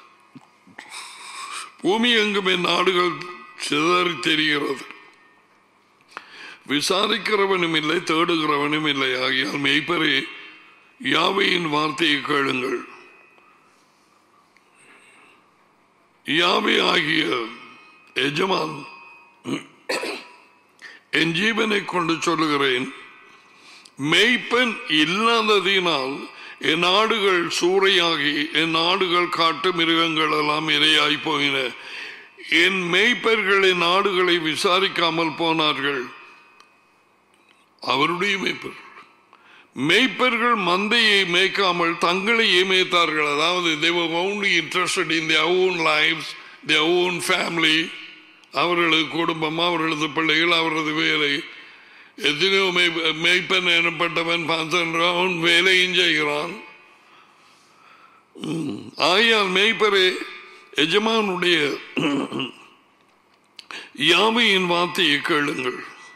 பூமி எங்கும் என் நாடுகள் சிதறி தெரிகிறது விசாரிக்கிறவனும் இல்லை தேடுகிறவனும் இல்லை ஆகியால் மெய்ப்பரே யாவையின் வார்த்தையை கேளுங்கள் யாவை ஆகிய எஜமான் என் ஜீவனை கொண்டு சொல்லுகிறேன் மெய்ப்பெண் இல்லாததினால் என் நாடுகள் சூறையாகி என் நாடுகள் காட்டு மிருகங்கள் எல்லாம் இரையாய் போயின என் மெய்ப்பர்களின் நாடுகளை விசாரிக்காமல் போனார்கள் அவருடைய மெய்ப்பர் மெய்ப்பர்கள் மந்தையை மேய்க்காமல் தங்களையே மேய்த்தார்கள் அதாவது they were only interested in their own lives their own family அவர்களது குடும்பம் அவர்களது பிள்ளைகள் அவரது வேலை எத்தனையோ மெய் மெய்ப்பன் எனப்பட்டவன் பார்த்தான் அவன் வேலையும் செய்கிறான் ம். ஆகையால் மெய்ப்பரே எஜமானுடைய யாவையின் வார்த்தையை கேளுங்கள்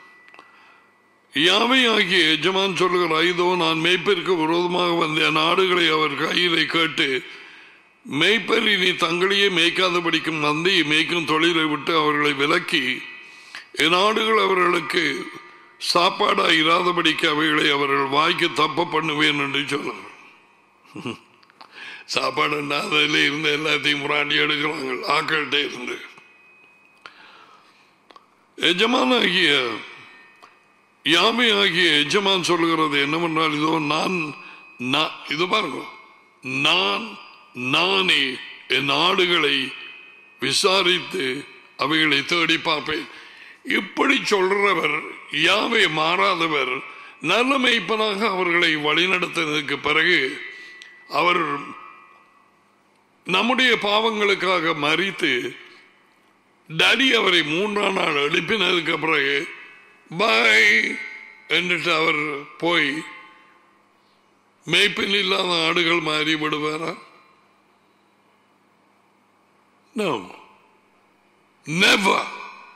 யாவை ஆகிய எஜமான் சொல்லுகிறார் இதோ நான் மெய்ப்பெருக்கு விரோதமாக வந்த நாடுகளை அவர் கையிலே கேட்டு மெய்ப்பர் இனி தங்களையே மேய்க்காதபடிக்கும் மந்தையை மேய்க்கும் தொழிலை விட்டு அவர்களை விலக்கி என் நாடுகள் அவர்களுக்கு சாப்பாடா இராதபடிக்கு அவைகளை அவர்கள் வாய்க்கு தப்ப பண்ணுவேன் என்று சொன்னார் சாப்பாடுன்னா அதில் இருந்து எல்லாத்தையும் முராண்டி எடுக்கிறாங்க ஆக்கள்கிட்ட இருந்து எஜமானாகிய யாமை ஆகிய எஜமான் சொல்லுகிறது என்னவென்றால் இதோ நான் நான்- இது பாருங்க நான் நானே என் ஆடுகளை விசாரித்து அவைகளை தேடி பார்ப்பேன் இப்படி சொல்றவர் யாவை மாறாதவர் நல்ல மெய்ப்பனாக அவர்களை வழிநடத்தினதுக்கு பிறகு அவர் நம்முடைய பாவங்களுக்காக மறித்து டடி அவரை மூன்றாம் நாள் எழுப்பினதுக்கு பிறகு பாய் என்றிட்டு அவர் போய் மேய்ப்பில் இல்லாத ஆடுகள் மாறி விடுவாரா No. Never.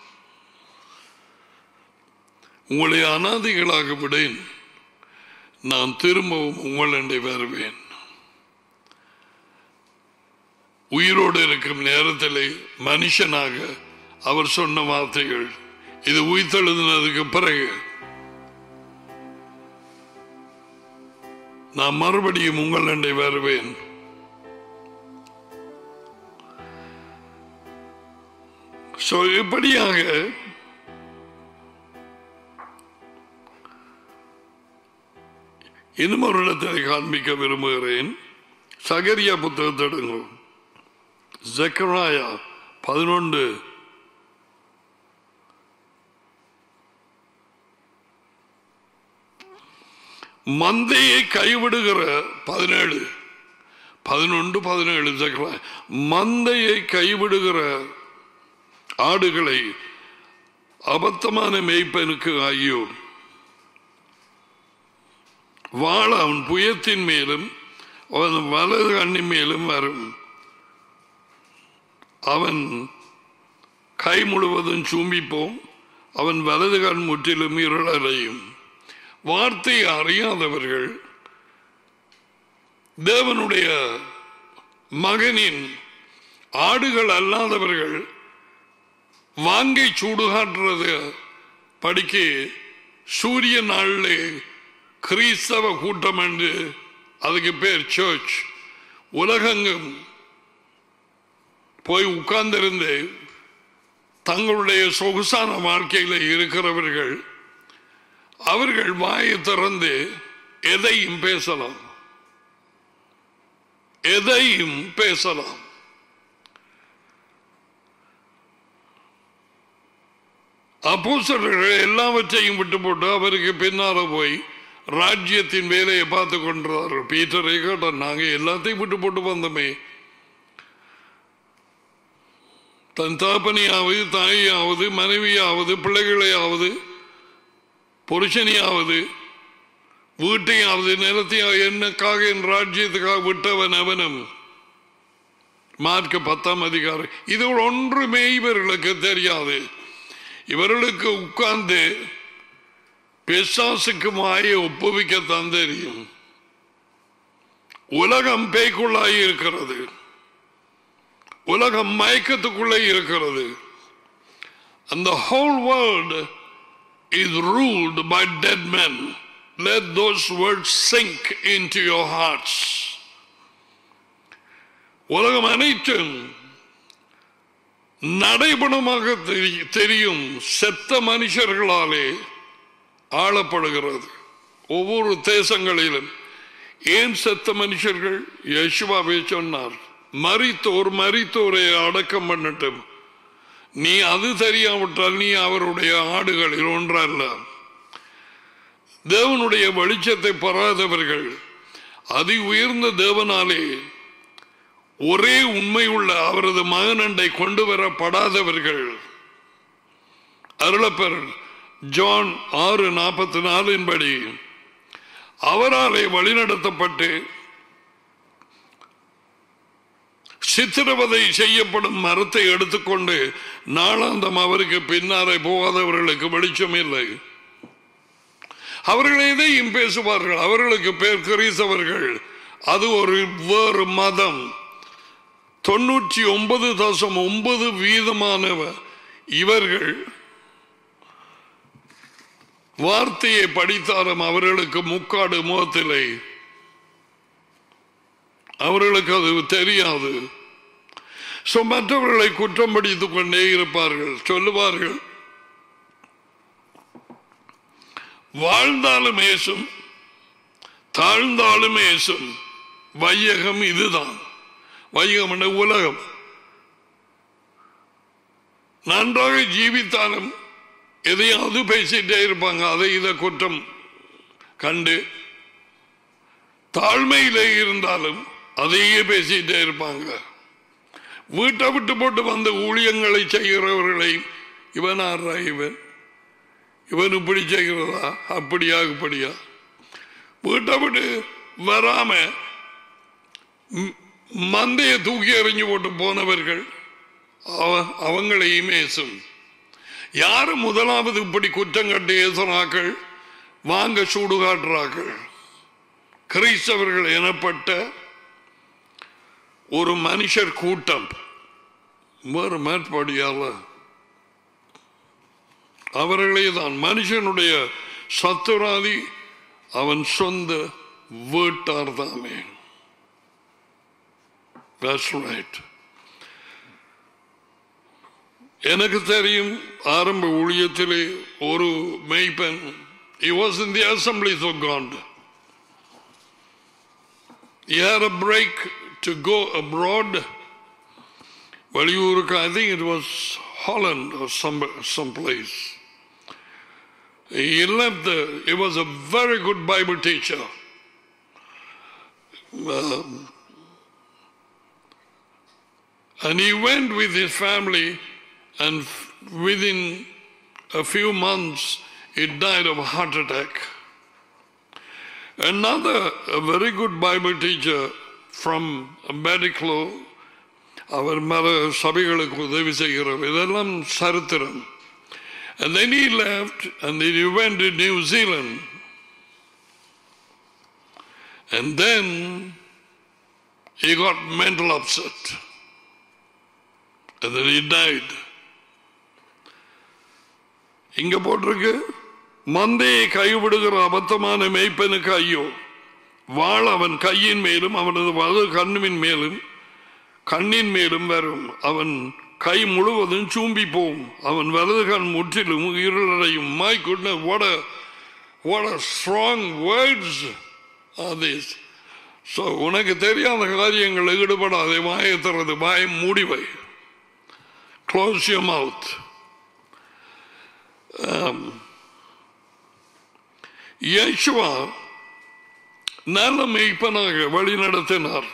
உங்களை அனாதைகளாக விடேன் நான் திரும்பவும் உங்களண்டை வருவேன் உயிரோடு இருக்கும் நேரத்தில் மனுஷனாக அவர் சொன்ன வார்த்தைகள் இது உயிர்த்தெழுதினதுக்கு பிறகு நான் மறுபடியும் உங்கள் அண்டை வருவேன் So, இப்படியாக இன்னும் ஒரு இடத்தை காண்பிக்க விரும்புகிறேன் சகரியா புத்தகத்தை எடுங்க ஜக்கராயா பதினொன்று மந்தையை கைவிடுகிற பதினேழு பதினொன்று பதினேழு ஜக்கராயா மந்தையை கைவிடுகிற ஆடுகளை அபத்தமான மேய்ப்பனுக்கு ஐயோ வாழ அவன் புயத்தின் மேலும் அவன் வலது கண்ணின் மேலும் வரும் அவன் கை முழுவதும் சூம்பிப்போம் அவன் வலது கண் முற்றிலும் இருளறையும் வார்த்தை அறியாதவர்கள் தேவனுடைய மகனின் ஆடுகள் அல்லாதவர்கள் வாங்கை சூடுகாட்டுறது படிக்க சூரிய நாளிலே கிறிஸ்தவ கூட்டம் என்று அதுக்கு பேர் சர்ச் உலகெங்கும் போய் உட்கார்ந்திருந்து தங்களுடைய சொகுசான வாழ்க்கையில் இருக்கிறவர்கள் அவர்கள் வாயை திறந்து எதையும் பேசலாம் எதையும் பேசலாம் அப்போஸ்தலர்கள் எல்லாவற்றையும் விட்டு போட்டு அவருக்கு பின்னால போய் ராஜ்யத்தின் வேலையை பார்த்து கொண்டிருந்தார்கள் பீட்டரை கேட்டார் நாங்க எல்லாத்தையும் விட்டு போட்டு வந்தோமே தன் தாப்பனையாவது தாயாவது மனைவியாவது பிள்ளைகளையாவது புருஷனையாவது வீட்டையாவது நிலத்தையாவது என்னக்காக என் ராஜ்யத்துக்காக விட்டவன் அவனும் மார்க்க பத்தாம் அதிகாரம் இது ஒன்றுமே இவர்களுக்கு தெரியாது இவர்களுக்கு உட்கார்ந்து பிசாசுக்கு மாயை ஒப்புவிக்கத்தான் தெரியும் உலகம் பேய்க்குள்ளாய் இருக்கிறது உலகம் மயக்கத்துக்குள்ளே இருக்கிறது அந்த whole world is ruled by dead men. Let those words sink into your hearts. உலகம் அனைத்தும் நடைபெணமாக தெரி- தெரியும் செத்த மனுஷர்களாலே ஆளப்படுகிறது ஒவ்வொரு தேசங்களிலும் ஏன் செத்த மனுஷர்கள் யேசுவாவே சொன்னார் மரித்தோர் மரித்தோரை அடக்கம் பண்ணட்டும் நீ அது தெரியாவிட்டால் நீ அவருடைய ஆடுகளில் ஒன்றல்ல தேவனுடைய வெளிச்சத்தை பெறாதவர்கள் அதி உயர்ந்த தேவனாலே ஒரே உண்மையுள்ள அவரது மகனண்டை கொண்டு வரப்படாதவர்கள் அருளப்பர் ஜான் ஆறு நாற்பத்தி நாலின் படி அவராலே வழிநடத்தப்பட்டு சித்திரவதை செய்யப்படும் மரத்தை எடுத்துக்கொண்டு நாளாந்தம் அவருக்கு பின்னாலே போகாதவர்களுக்கு வெளிச்சம் இல்லை அவர்கள் எதையும் பேசுவார்கள் அவர்களுக்கு பேர் கிறிஸ்தவர்கள் அது ஒரு வேறு மதம் தொண்ணூற்றி ஒன்பது தசம் ஒன்பது வீதமானவ இவர்கள் வார்த்தையை படித்தாலும் அவர்களுக்கு முக்காடு முகத்திலே அவர்களுக்கு அது தெரியாது So, மற்றவர்களை குற்றம் படித்துக் கொண்டே இருப்பார்கள் சொல்லுவார்கள் வாழ்ந்தாலும் ஏசும் தாழ்ந்தாலும் ஏசும் வையகம் இதுதான் வையகம் என்ற உலகம் நன்றாக ஜீவித்தாலும் எதையாவது பேசிட்டே இருப்பாங்க அதை இதை குற்றம் கண்டு தாழ்மையிலே இருந்தாலும் அதையே பேசிட்டே இருப்பாங்க வீட்டை விட்டு போட்டு வந்த ஊழியங்களை செய்கிறவர்களை இவன் ஆடுறா இவன் இவன் இப்படி செய்கிறதா அப்படியா இப்படியா வீட்டை விட்டு வராம ம், மந்தையை தூக்கி எறிஞ்சு போட்டு போனவர்கள் அவ- அவங்களையும் ஏசும் யாரு முதலாவது இப்படி குற்றம் கட்டி ஏசுறாக்கள் வாங்க சூடு காட்டுறாக்கள் கிறிஸ்தவர்கள் எனப்பட்ட ஒரு மனுஷர் கூட்டம் வேறு மேற்படியால அவர்களே தான் மனுஷனுடைய சத்துராதி அவன் சொந்த வீட்டார் தாமே That's right. எனக்கு தெரியும் ஆரம்ப ஊழியத்திலே ஒரு மெய்ப்பெண் he was in the assemblies of God he had a break to go abroad வெளியூருக்கு I think it was Holland or some someplace he left the he was a very good Bible teacher Um, and he went with his family and f- within a few months he died of a heart attack another a very good bible teacher from Mediclo அவர் மர சபைகளுக்கு உதவி செய்கிறவர் இதெல்லாம் சரித்திரம் and then he left and then he went to New Zealand and then he got mental upset and then he died இங்க போட்டிருக்கு மந்தையை கைவிடுகிற அபத்தமான மெய்ப்பனுக்கு ஐயோ வாள் அவன் கையின் மேலும் அவனது வலது கண்ணின் மேலும் கண்ணின் மேலும் வரும் அவன் கை முழுவதும் சூம்பி போகும் அவன் வலது கண் முற்றிலும் இருளடையும் my goodness what a what a strong words are these so உனக்கு தெரியாத காரியங்கள் ஈடுபடாதே வாயை திறந்து வாயை மூடிவை க்ளோஸ் your mouth யேசுவா நல்ல மெய்ப்பனாக வழி நடத்தினார்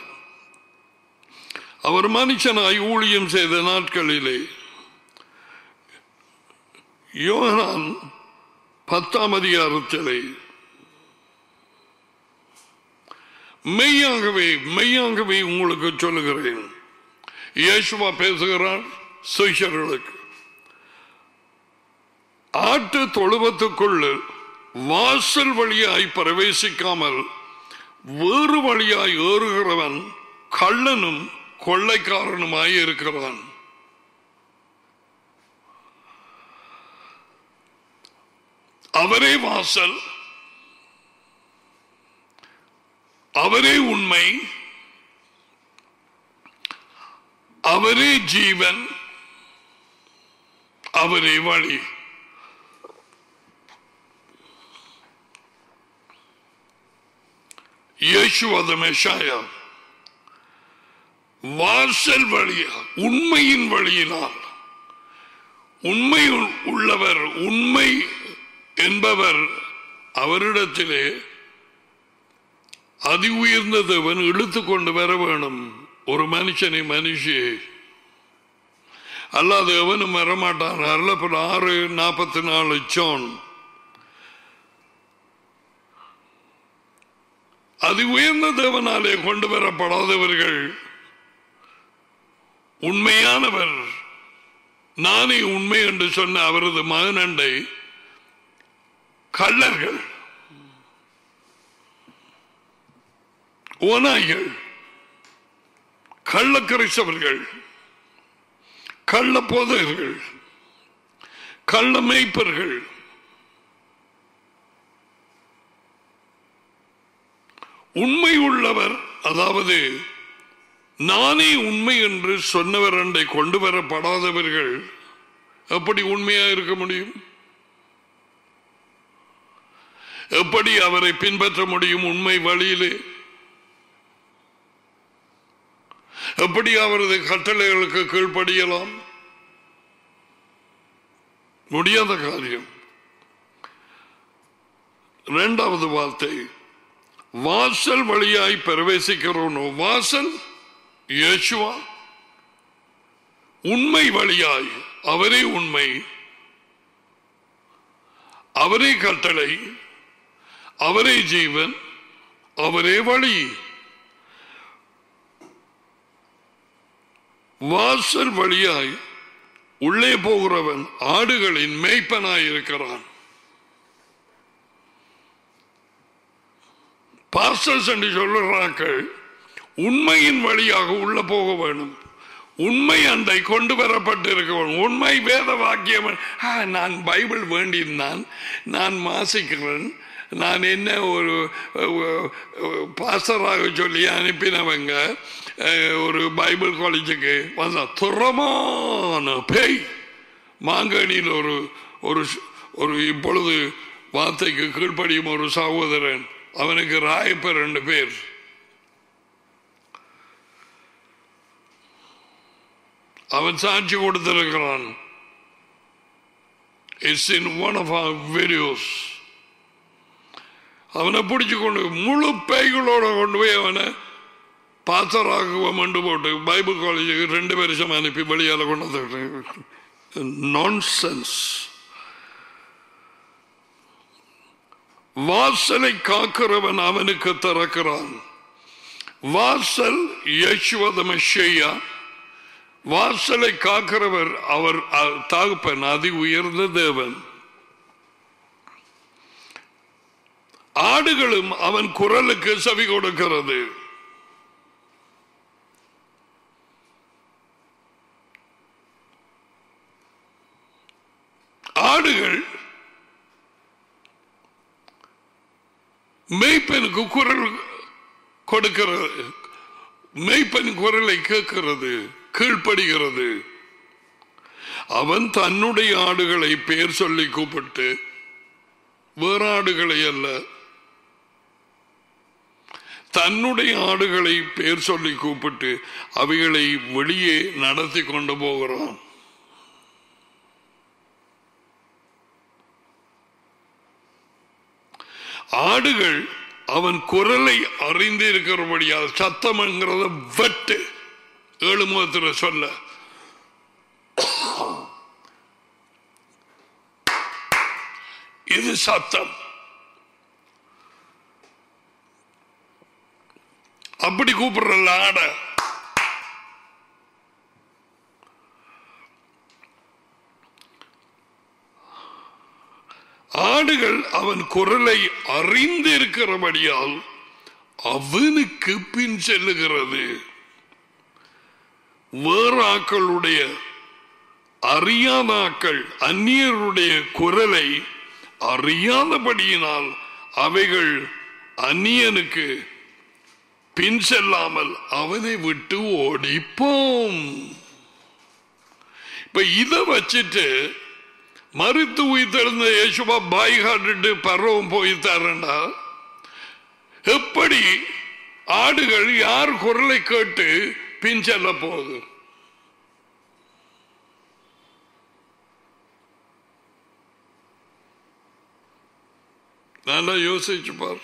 அவர் மனுஷனாய் ஊழியம் செய்த நாட்களிலே யோகனான் பத்தாம் அதிகாரத்திலே மெய்யாகவே மெய்யாகவே உங்களுக்கு சொல்லுகிறேன் இயேசுவா பேசுகிறார் சுஷர்களுக்கு ஆட்டு தொழுவத்துக்குள் வாசல் வழியாய் பிரவேசிக்காமல் வேறு வழியாய் ஏறுகிறவன் கள்ளனும் கொள்ளைக்காரனுமாய் இருக்கிறான் அவரே வாசல் அவரே உண்மை அவரே ஜீவன் அவரே வழி இயேசுவத மெஷாயா வாசல் வழியா உண்மையின் வழியினால் உண்மை உள்ளவர் உண்மை என்பவர் அவரிடத்திலே அதி உயர்ந்த தேவன் இழுத்து கொண்டு வர வேணும் ஒரு மனுஷனை மனுஷியை அல்லாது எவனும் வரமாட்டான் அருளப்பட ஆறு நாற்பத்தி நாலு சோன் அதி உயர்ந்த தேவனாலே கொண்டு வரப்படாதவர்கள் உண்மையானவர் நானே உண்மை என்று சொன்ன அவரது மகனண்டை கள்ளர்கள் ஓநாய்கள் கள்ள கிறிஸ்தவர்கள் கள்ள போதகர்கள் கள்ள மேய்ப்பர்கள் உண்மை உள்ளவர் அதாவது நானே உண்மை என்று சொன்னவர் அண்டை கொண்டு வரப்படாதவர்கள் எப்படி உண்மையா இருக்க முடியும் எப்படி அவரை பின்பற்ற முடியும் உண்மை வழியிலே எப்படி அவரது கட்டளைகளுக்கு கீழ்ப்படியலாம் முடியாத காரியம் இரண்டாவது வார்த்தை வாசல் வழியாய் பிரவேசிக்கிறோனோ வாசல் இயேசுவா உண்மை வழியாய் அவரே உண்மை அவரே கட்டளை அவரே ஜீவன் அவரே வழி வாசல் வழியாய் உள்ளே போகிறவன் ஆடுகளின் மேய்ப்பனாய் இருக்கிறான் பாஸ்டர்ஸ் என்று சொல்லுகிறார்கள் உண்மையின் வழியாக உள்ள போக வேண்டும் உண்மை அண்டை கொண்டு வரப்பட்டிருக்க வேண்டும் உண்மை வேத வாக்கியம் ஆ, நான் பைபிள் வேண்டியிருந்தான் நான் வாசிக்கிறேன் நான் என்ன ஒரு பாஸ்டராக சொல்லி அனுப்பினவங்க அஹ், ஒரு பைபிள் காலேஜுக்கு வந்தா துறமான பேய் மாங்கனியில் ஒரு ஒரு ஒரு இப்பொழுது வார்த்தைக்கு கீழ்ப்படியும் ஒரு சகோதரன் அவனுக்கு ராயப்பர் ரெண்டு பேர் அவன் சாட்சி கொடுத்திருக்கிறான் it's in one of our videos அவனை பிடிச்சு கொண்டு முழு பேய்களோட கொண்டு போய் அவனை பாசராக மண்டு போட்டு பைபிள் காலேஜுக்கு ரெண்டு வருஷம் அனுப்பி வெளியால கொண்டு வந்து நான்சென்ஸ் வாசலை காக்கிறவன் அவனுக்கு திறக்கிறான் வாசல் யசுவதமஷையா வாசலை காக்கிறவர் அவர் அ- தகப்பன் அதி உயர்ந்த தேவன் ஆடுகளும் அவன் குரலுக்கு செவி கொடுக்கிறது ஆடுகள் மெய்ப்பனுக்கு குரல் கொடுக்கிறது மெய்ப்பன் குரலை கேட்கிறது கீழ்ப்படுகிறது அவன் தன்னுடைய ஆடுகளை பெயர் சொல்லி கூப்பிட்டு வேற ஆடுகளை அல்ல தன்னுடைய ஆடுகளை பெயர் சொல்லி கூப்பிட்டு அவைகளை வெளியே நடத்தி கொண்டு போகிறான் ஆடுகள் அவன் குரலை அறிந்து இருக்கிறபடியால் சத்தம்ங்கிறத வெட்டு ஏழு முகத்துல சொல்ல இது சத்தம் அப்படி கூப்பிடுறல ஆட ஆடுகள் அவன் குரலை அறிந்து இருக்கிறபடியால் அவனுக்கு பின் செல்லுகிறது வேற ஆக்களுடைய அறியாத ஆக்கள் அந்நியருடைய குரலை அறியாதபடியினால் அவைகள் அந்நியனுக்கு பின் செல்லாமல் அவனை விட்டு ஓடிப்போம் இப்ப இதை வச்சுட்டு மறுத்து உயிர்த்தெழுந்த யேசுவா பாய் காட்டுட்டு பருவம் போய் தரண்டா எப்படி ஆடுகள் யார் குரலை கேட்டு பின் செல்ல போகுது நல்லா யோசிச்சு பார்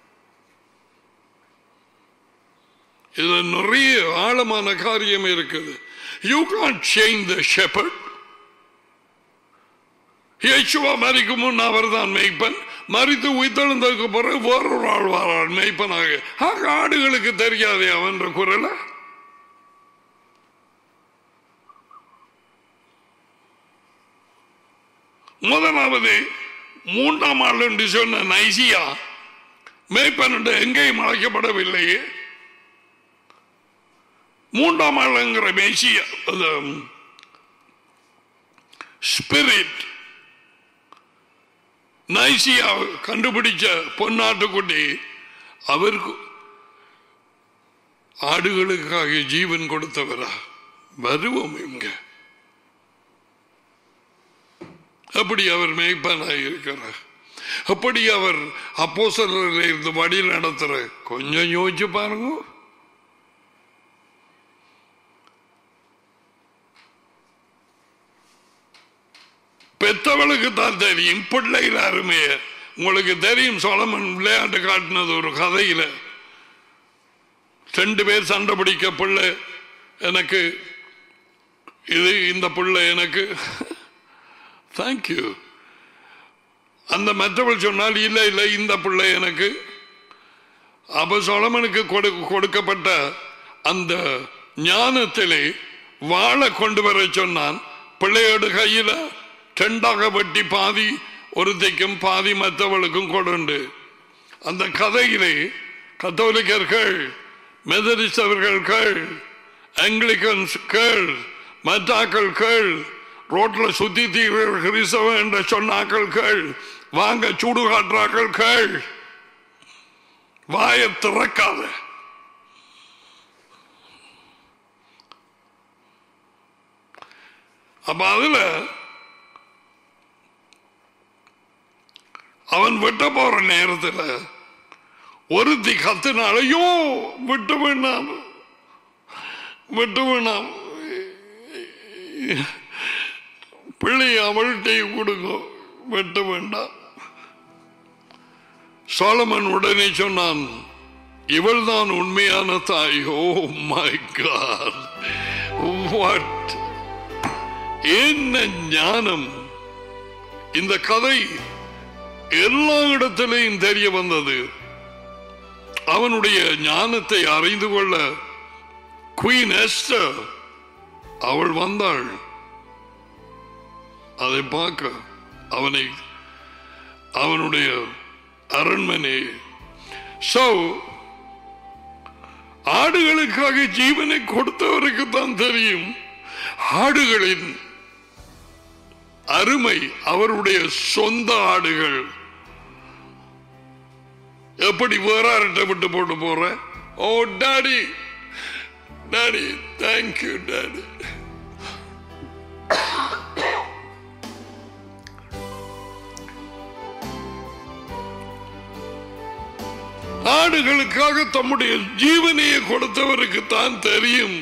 இதுல நிறைய ஆழமான காரியம் இருக்குது you can change the shepherd இயேசுவா மறிக்கும் முன் அவர் தான் மெய்ப்பன் மறித்து உயிர்த்தெழுந்ததுக்கு பிறகு வேறொரு ஆள் வாராள் மெய்ப்பனாக ஆக ஆடுகளுக்கு தெரியாதே அவன்ற குரலை முதலாவது மூன்றாம் ஆள் என்று சொன்ன நைசியா மேய்ப்பனுடைய எங்கேயும் அழைக்கப்படவில்லையே மூன்றாம் ஆளுங்கிற மேசியா ஸ்பிரிட் நைசியா கண்டுபிடிச்ச பொன்னாட்டுக்குட்டி அவருக்கு ஆடுகளுக்காக ஜீவன் கொடுத்தவரா வருவோம் இங்க அப்படி அவர் மேய்ப்பனாக இருக்கிறார் அப்படி அவர் அப்போ இருந்து வழி நடத்துற கொஞ்சம் யோசிச்சு பாருங்க பெத்தவளுக்கு தான் தெரியும் பிள்ளைகள் அருமைய உங்களுக்கு தெரியும் சோழமன் விளையாட்டு காட்டினது ஒரு கதையில ரெண்டு பேர் சண்டை பிடிக்க பிள்ளை எனக்கு இது இந்த பிள்ளை எனக்கு தேங்க்யூ அந்த மற்றவள் சொன்னால் இல்லை இல்லை இந்த பிள்ளை எனக்கு அப்ப சோழமனுக்கு கொடு- கொடுக்கப்பட்ட அந்த ஞானத்திலே வாழை கொண்டு வர சொன்னான் பிள்ளையோட கையில ரெண்டாக வெட்டி பாதி ஒருத்தைக்கும் பாதி மற்றவளுக்கும் கொடுண்டு அந்த கதையிலே கத்தோலிக்கர்கள் மெதரிஸ்டவர்கள் கேள் ஆங்கிலிக்கன்ஸ் கேள் மற்றாக்கள் கேள் ரோட்ல சுத்தி தீவிர கிறிஸ்தவ என்ற சொன்னாக்கள் கேள் வாங்க சூடு காட்டுறார்கள் கேள் வாயை திறக்காத அப்ப அதுல அவன் வெட்ட போற நேரத்தில் ஒருத்தி கத்தினால ஐயோ விட்டு வேண்டாம் விட்டு வேண்டாம் பிள்ளை அவள்கிட்ட கொடுங்க வெட்ட வேண்டாம் சோலமன் உடனே சொன்னான் இவள்தான் உண்மையான தாய் ஓ மை காட் வாட் என்ன ஞானம் இந்த கதை எல்லா இடத்திலையும் தெரிய வந்தது அவனுடைய ஞானத்தை அறிந்து கொள்ள குயின் எஸ்டர் அவள் வந்தாள் அதை பார்க்க அவனை அவனுடைய அரண்மனை சோ ஆடுகளுக்காக ஜீவனை கொடுத்தவருக்கு தான் தெரியும் ஆடுகளின் அருமை அவருடைய சொந்த ஆடுகள் எப்படி வேறார்கிட்ட விட்டு போட்டு போற oh daddy daddy thank you daddy ஆடுகளுக்காக தம்முடைய ஜீவனையை கொடுத்தவருக்கு தான் தெரியும்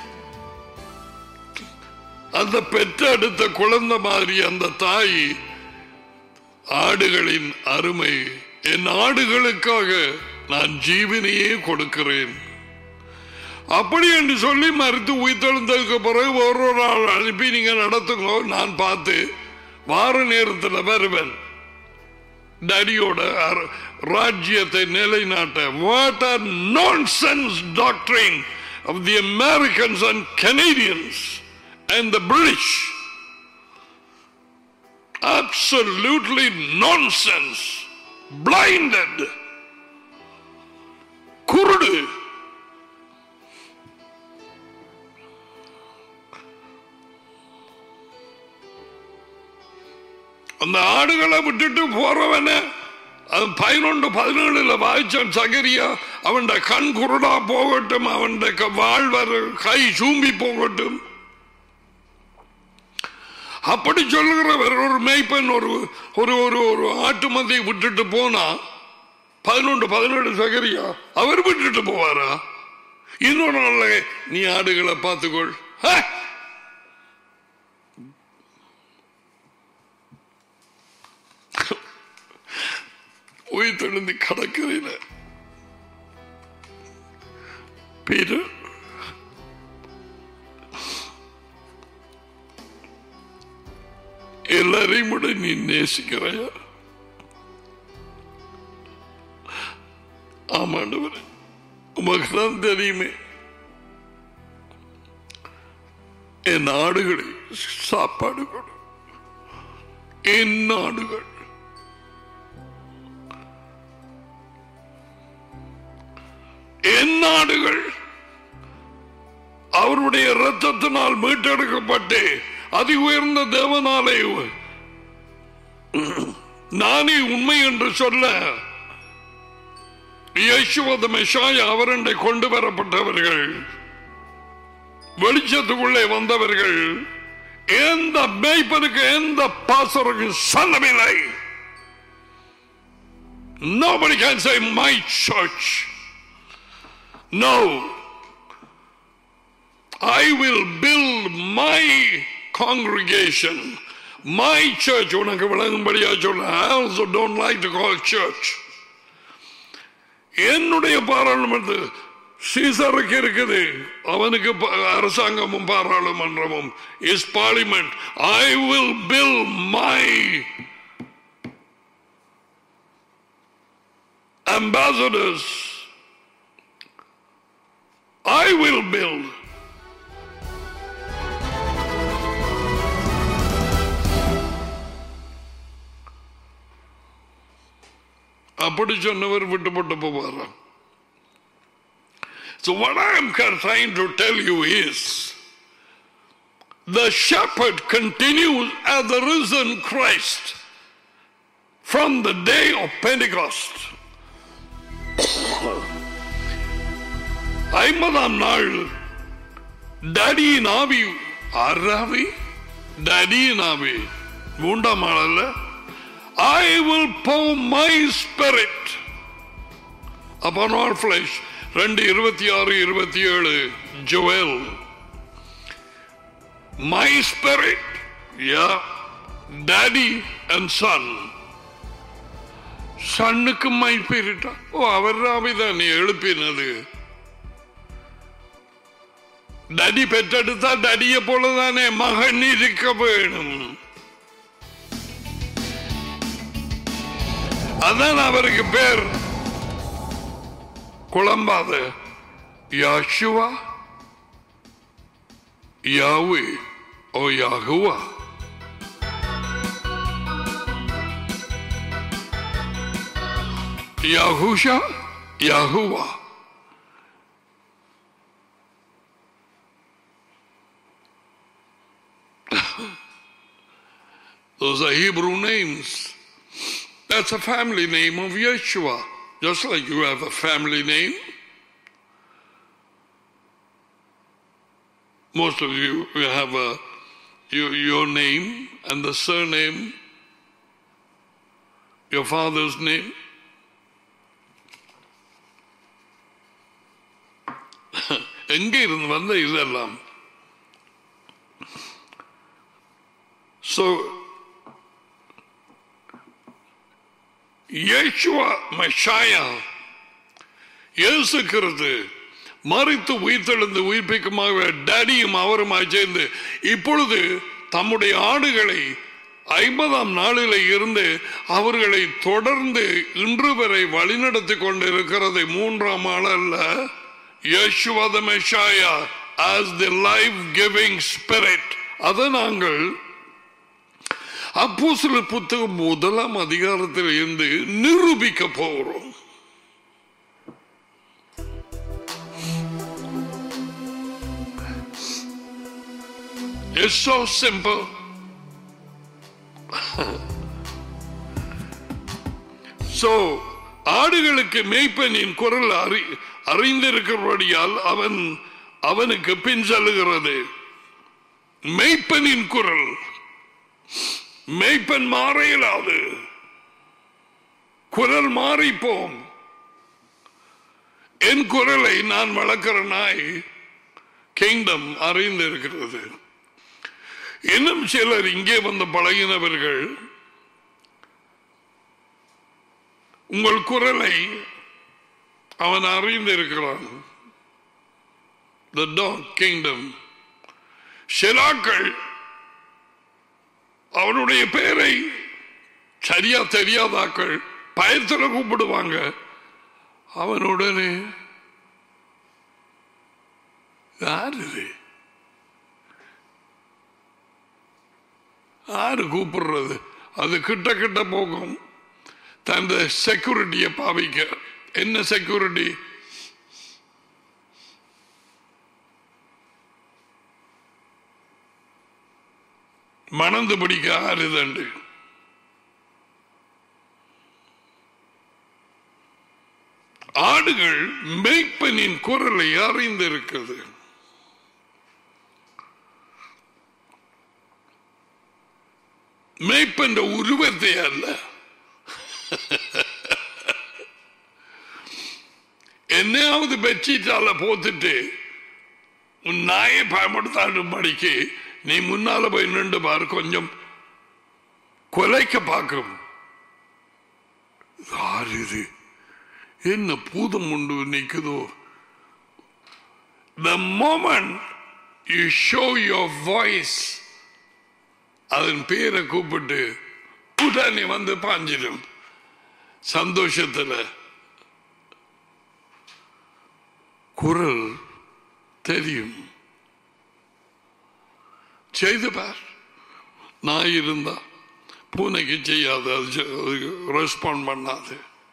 அந்த பெற்றெடுத்த குழந்தை மாதிரி அந்த தாய் ஆடுகளின் அருமை என் ஆடுகளுக்காக நான் ஜீவனையே கொடுக்கிறேன் அப்படி என்று சொல்லி மறுத்து உயிர்த்தெழுந்ததுக்கு பிறகு ஒரு ஒரு ஆள் அனுப்பி நீங்க நடத்துங்க நான் பார்த்து வார நேரத்தில் வருவேன் டடியோட அர- ராஜ்யத்தை நிலைநாட்ட what are nonsense doctoring of the Americans and Canadians and the British absolutely nonsense blinded குருடு அந்த ஆடுகளை விட்டுட்டு போறவன அது பதினொன்று பதினேழுல வாய்ச்சான் சகரியா அவன் கண் குருடா போகட்டும் அவன் வாழ்வர் கை சூம்பி போகட்டும் அப்படி சொல்லுகிறவர் ஒரு மேய்ப்பன் ஒரு ஒரு ஒரு ஒரு ஆட்டு மந்தையை விட்டுட்டு போனா பதினொன்று பதினேழு சகரியா அவர் விட்டுட்டு போவாரா இன்னொரு நாள்ல நீ ஆடுகளை பார்த்துக்கொள் ஹ! உயிர் தெழுந்து கடற்கரையில பீட்டர் எல்லாரையும் விட நீ நேசிக்கிறாயா ஆமாண்டவர் உமக்கு தான் தெரியுமே என் ஆடுகளை சாப்பாடு கொடு என் ஆடுகள் என் நாடுகள் அவருடைய இரத்தத்தினால் மீட்டெடுக்கப்பட்டு அதி உயர்ந்த தேவனாலே நானே உண்மை என்று சொல்ல யேசுவத மெஷாய அவரண்டை கொண்டு வரப்பட்டவர்கள் வெளிச்சத்துக்குள்ளே வந்தவர்கள் எந்த மேய்ப்பனுக்கு எந்த பாசருக்கும் சொல்லவில்லை Nobody can say my church. No. I will build my congregation, my church. உனக்கு விளங்கும்படியா சொல்ல I also don't like to call church. என்னுடைய பாராளுமன்ற சீசருக்கு இருக்குது அவனுக்கு ப- அரசாங்கமும் பாராளுமன்றமும் is parliament I will fill my ambassadors I will build அப்படி சொன்னவர் விட்டு போட்டு போவாராம் So what I am trying to tell you is the shepherd continues as the risen Christ from the day of Pentecost. ஐம்பதாம் நாள் டடியின் ஆவி ஆறாவி டடியின் ஆவி மூன்றாம் ஆள் அல்ல I will pour my spirit upon all flesh ரெண்டு இருபத்தி ஆறு இருபத்தி ஏழு ஜுவல் மை ஸ்பிரிட் யா டாடி அண்ட் சன் சன்னுக்கு மை ஸ்பிரிட்டா ஓ அவர் ஆவிதான் நீ எழுப்பினது டடி பெற்றெடுத்தா டடிய போலதானே மகன் இருக்க வேணும் அதான் அவருக்கு பேர் குழம்பாத Yashua Yahweh oh Yahuah Yahusha Yahuah Those are Hebrew names. That's a family name of Yeshua. Just like you have a family name. Most of you, you have a your, your name and the surname, your father's name. எங்க இருந்து வந்த இதெல்லாம் So, Yeshua Messiah, இயேசு கிறிஸ்து மறித்து உயிர்த்தெழுந்து உயிர்ப்பிக்குமாக டேடியும் அவருமாய் சேர்ந்து இப்பொழுது தம்முடைய ஆடுகளை ஐம்பதாம் நாளில் இருந்து அவர்களை தொடர்ந்து இன்று வரை வழிநடத்தி கொண்டிருக்கிறது மூன்றாம் ஆள் அல்ல Yeshua the Messiah as the life giving spirit அதை நாங்கள் அப்போ சில புத்தகம் முதலாம் அதிகாரத்தில் இருந்து நிரூபிக்க போகிறோம் It's so simple. so, ஆடுகளுக்கு மேய்ப்பனின் குரல் அறி அறிந்திருக்கிறபடியால் அவன் அவனுக்கு பின் செல்லுகிறது மெய்ப்பனின் குரல் மெய்ப்பன் மாற இயலாது குரல் மாறிப்போம் என் குரலை நான் வளர்க்கிற நாய் கிங்டம் அறிந்திருக்கிறது இன்னும் சிலர் இங்கே வந்த பழகினவர்கள் உங்கள் குரலை அவன் அறிந்திருக்கிறான் The dog kingdom. சிலாக்கள் அவனுடைய பெயரை சரியா தெரியாதாக்கள் பயத்துல கூப்பிடுவாங்க அவனுடனே யாரு இது? யாரு கூப்பிடுறது அது கிட்ட கிட்ட போகும் தந்த செக்யூரிட்டியை பாவிக்க என்ன செக்யூரிட்டி மணந்து பிடிக்க ஆறுதண்டு ஆடுகள் மேய்ப்பனின் குரலை அறிந்திருக்கிறது மேய்ப்பன்ற உருவத்தை அல்ல என்னையாவது பெட்ஷீட்டால போத்துட்டு உன் நாயை பயன்படுத்தாடும் படிக்கு நீ முன்னால போய் நின்று பாரு கொஞ்சம் கொலைக்க பார்க்கும் யார் இது என்ன பூதம் உண்டு நிக்குதோ the moment you show your voice அதன் பேரை கூப்பிட்டு உடனே வந்து பாஞ்சிடும் சந்தோஷத்துல குரல் தெரியும் செய்து பார் நான் இருந்தா பூனைக்கு செய்யாது அது ரெஸ்பாண்ட் பண்ணாது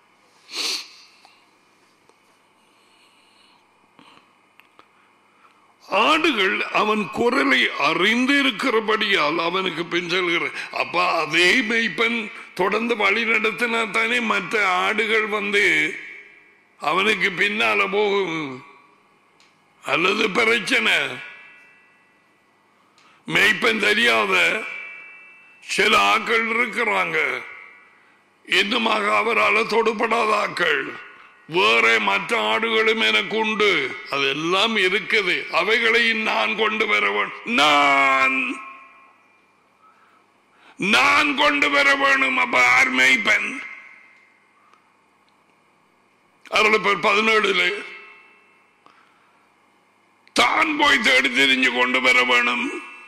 ஆடுகள் அவன் குரலை அறிந்து இருக்கிறபடியால் அவனுக்கு பின் செல்கிற அப்ப அதே மெய்ப்பன் தொடர்ந்து வழி நடத்தினா தானே மற்ற ஆடுகள் வந்து அவனுக்கு பின்னால போகும் அல்லது பிரச்சனை மெய்ப்பன் தெரியாத சில ஆக்கள் இருக்கிறாங்க இன்னுமாக அவரால் தொடுபடாத ஆக்கள் வேற மற்ற ஆடுகளும் எனக்கு உண்டு அதெல்லாம் இருக்குது அவைகளை நான் கொண்டு வர வேண்டும் நான் நான் கொண்டு வர வேணும் அப்ப யார் மெய்ப்பன் அருளப்பர் பதினேழுல தான் போய் தேடி திரிஞ்சு கொண்டு வர வேணும்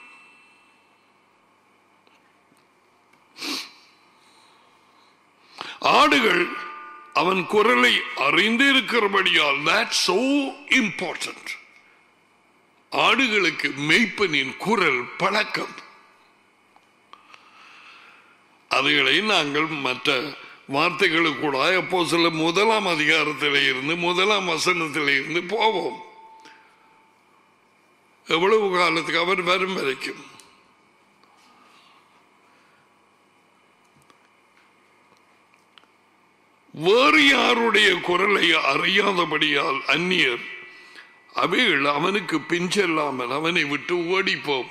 ஆடுகள் அவன் குரலை அறிந்து இருக்கிறபடியால் that so important ஆடுகளுக்கு மெய்ப்பனின் குரல் பழக்கம் அதுகளை நாங்கள் மற்ற வார்த்தைகளுக்கு கூட அப்போ சில முதலாம் அதிகாரத்தில் இருந்து முதலாம் வசனத்தில் இருந்து போவோம் எவ்வளவு காலத்துக்கு அவர் வரும் வரைக்கும் வேறு யாருடைய குரலை அறியாதபடியால் அந்நியர் அவைகள் அவனுக்கு பின் செல்லாமல் அவனை விட்டு ஓடிப்போம்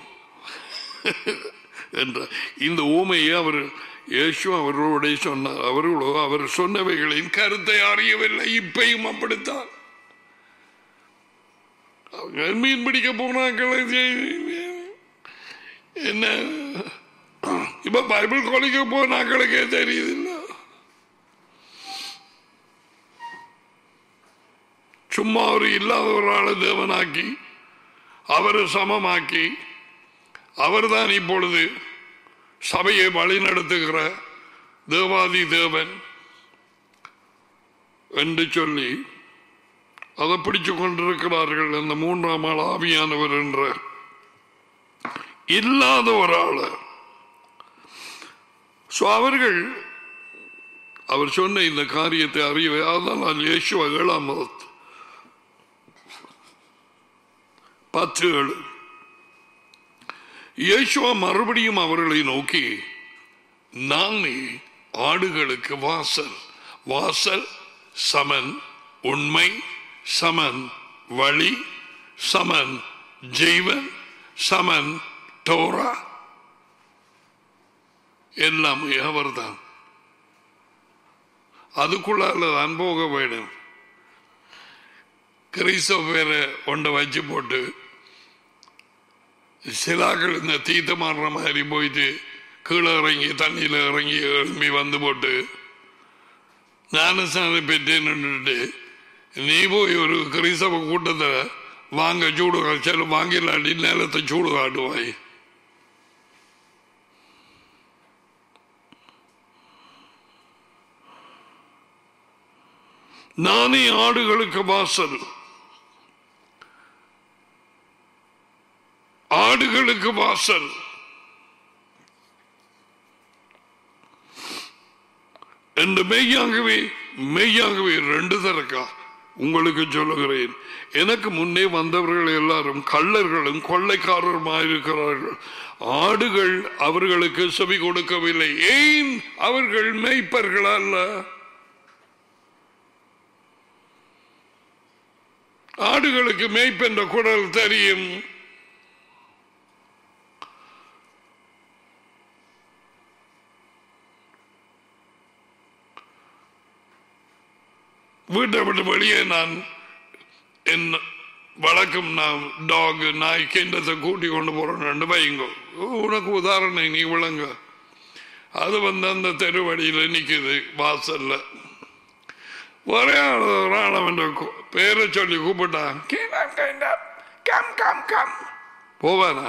என்ற இந்த ஊமையை அவர் இயேசு அவர்களோட சொன்னார் அவர்களோ அவர் சொன்னவைகளின் கருத்தை அறியவில்லை இப்பையும் அப்படித்தான் அவங்க மீன் பிடிக்க போனாக்கள் என்ன இப்ப பைபிள் கொலைக்க போனாக்களுக்கே தெரியுது சும்மா ஒரு இல்லாத ஒரு ஆளை தேவனாக்கி அவரை சமமாக்கி அவர்தான் இப்பொழுது சபையை வழி நடத்துகிற தேவாதி தேவன் என்று சொல்லி அதை பிடிச்சு கொண்டிருக்கிறார்கள் அந்த மூன்றாம் ஆள் ஆவியானவர் என்ற இல்லாத ஒரு ஆள் அவர்கள் அவர் சொன்ன இந்த காரியத்தை அறியவே அதனால் இயேசுவ ஏழாம் மதத்து பத்து ஏழு இயேசுவா மறுபடியும் அவர்களை நோக்கி நானே ஆடுகளுக்கு வாசல் வாசல் சமன் உண்மை சமன் வழி சமன் ஜெய்வன் சமன் டோரா எல்லாமே அவர்தான் அதுக்குள்ளால தான் போக வேண்டும் கிறிஸ்தவ பேரை ஒன்றை வச்சு போட்டு சிலாக்கள் இந்த தீத்த மாறுற மாதிரி போயிட்டு கீழே இறங்கி தண்ணியில் இறங்கி எழும்பி வந்து போட்டு ஞானஸ்தானம் பெற்றேன்னு நீ போய் ஒரு கிறிஸ்தவ கூட்டத்தை வாங்க சூடு காய்ச்சல் வாங்கிலாடி நேரத்தை சூடு காட்டுவாய் நானே ஆடுகளுக்கு வாசல் ஆடுகளுக்கு வாசல் என்று மெய்யாகவே மெய்யாகவே ரெண்டு தரக்கா உங்களுக்கு சொல்லுகிறேன் எனக்கு முன்னே வந்தவர்கள் எல்லாரும் கள்ளர்களும் கொள்ளைக்காரருமாயிருக்கிறார்கள் ஆடுகள் அவர்களுக்கு செவி கொடுக்கவில்லை ஏன் அவர்கள் மெய்ப்பர்கள் அல்ல ஆடுகளுக்கு மெய்ப்பென்ற குரல் தெரியும் வீட்டை விட்டு வெளியே நான் என் வழக்கம் நான் டாக் நாய் கிண்டத்தை கூட்டி கொண்டு போறேன் வைங்க உனக்கு உதாரணம் நீ விளங்க அது வந்து அந்த தெருவடியில் நிக்குது வாசல்ல ஒரே ஒரு ஆள் அவன் பேரை சொல்லி கூப்பிட்டான் கம் கம் கம் போவானா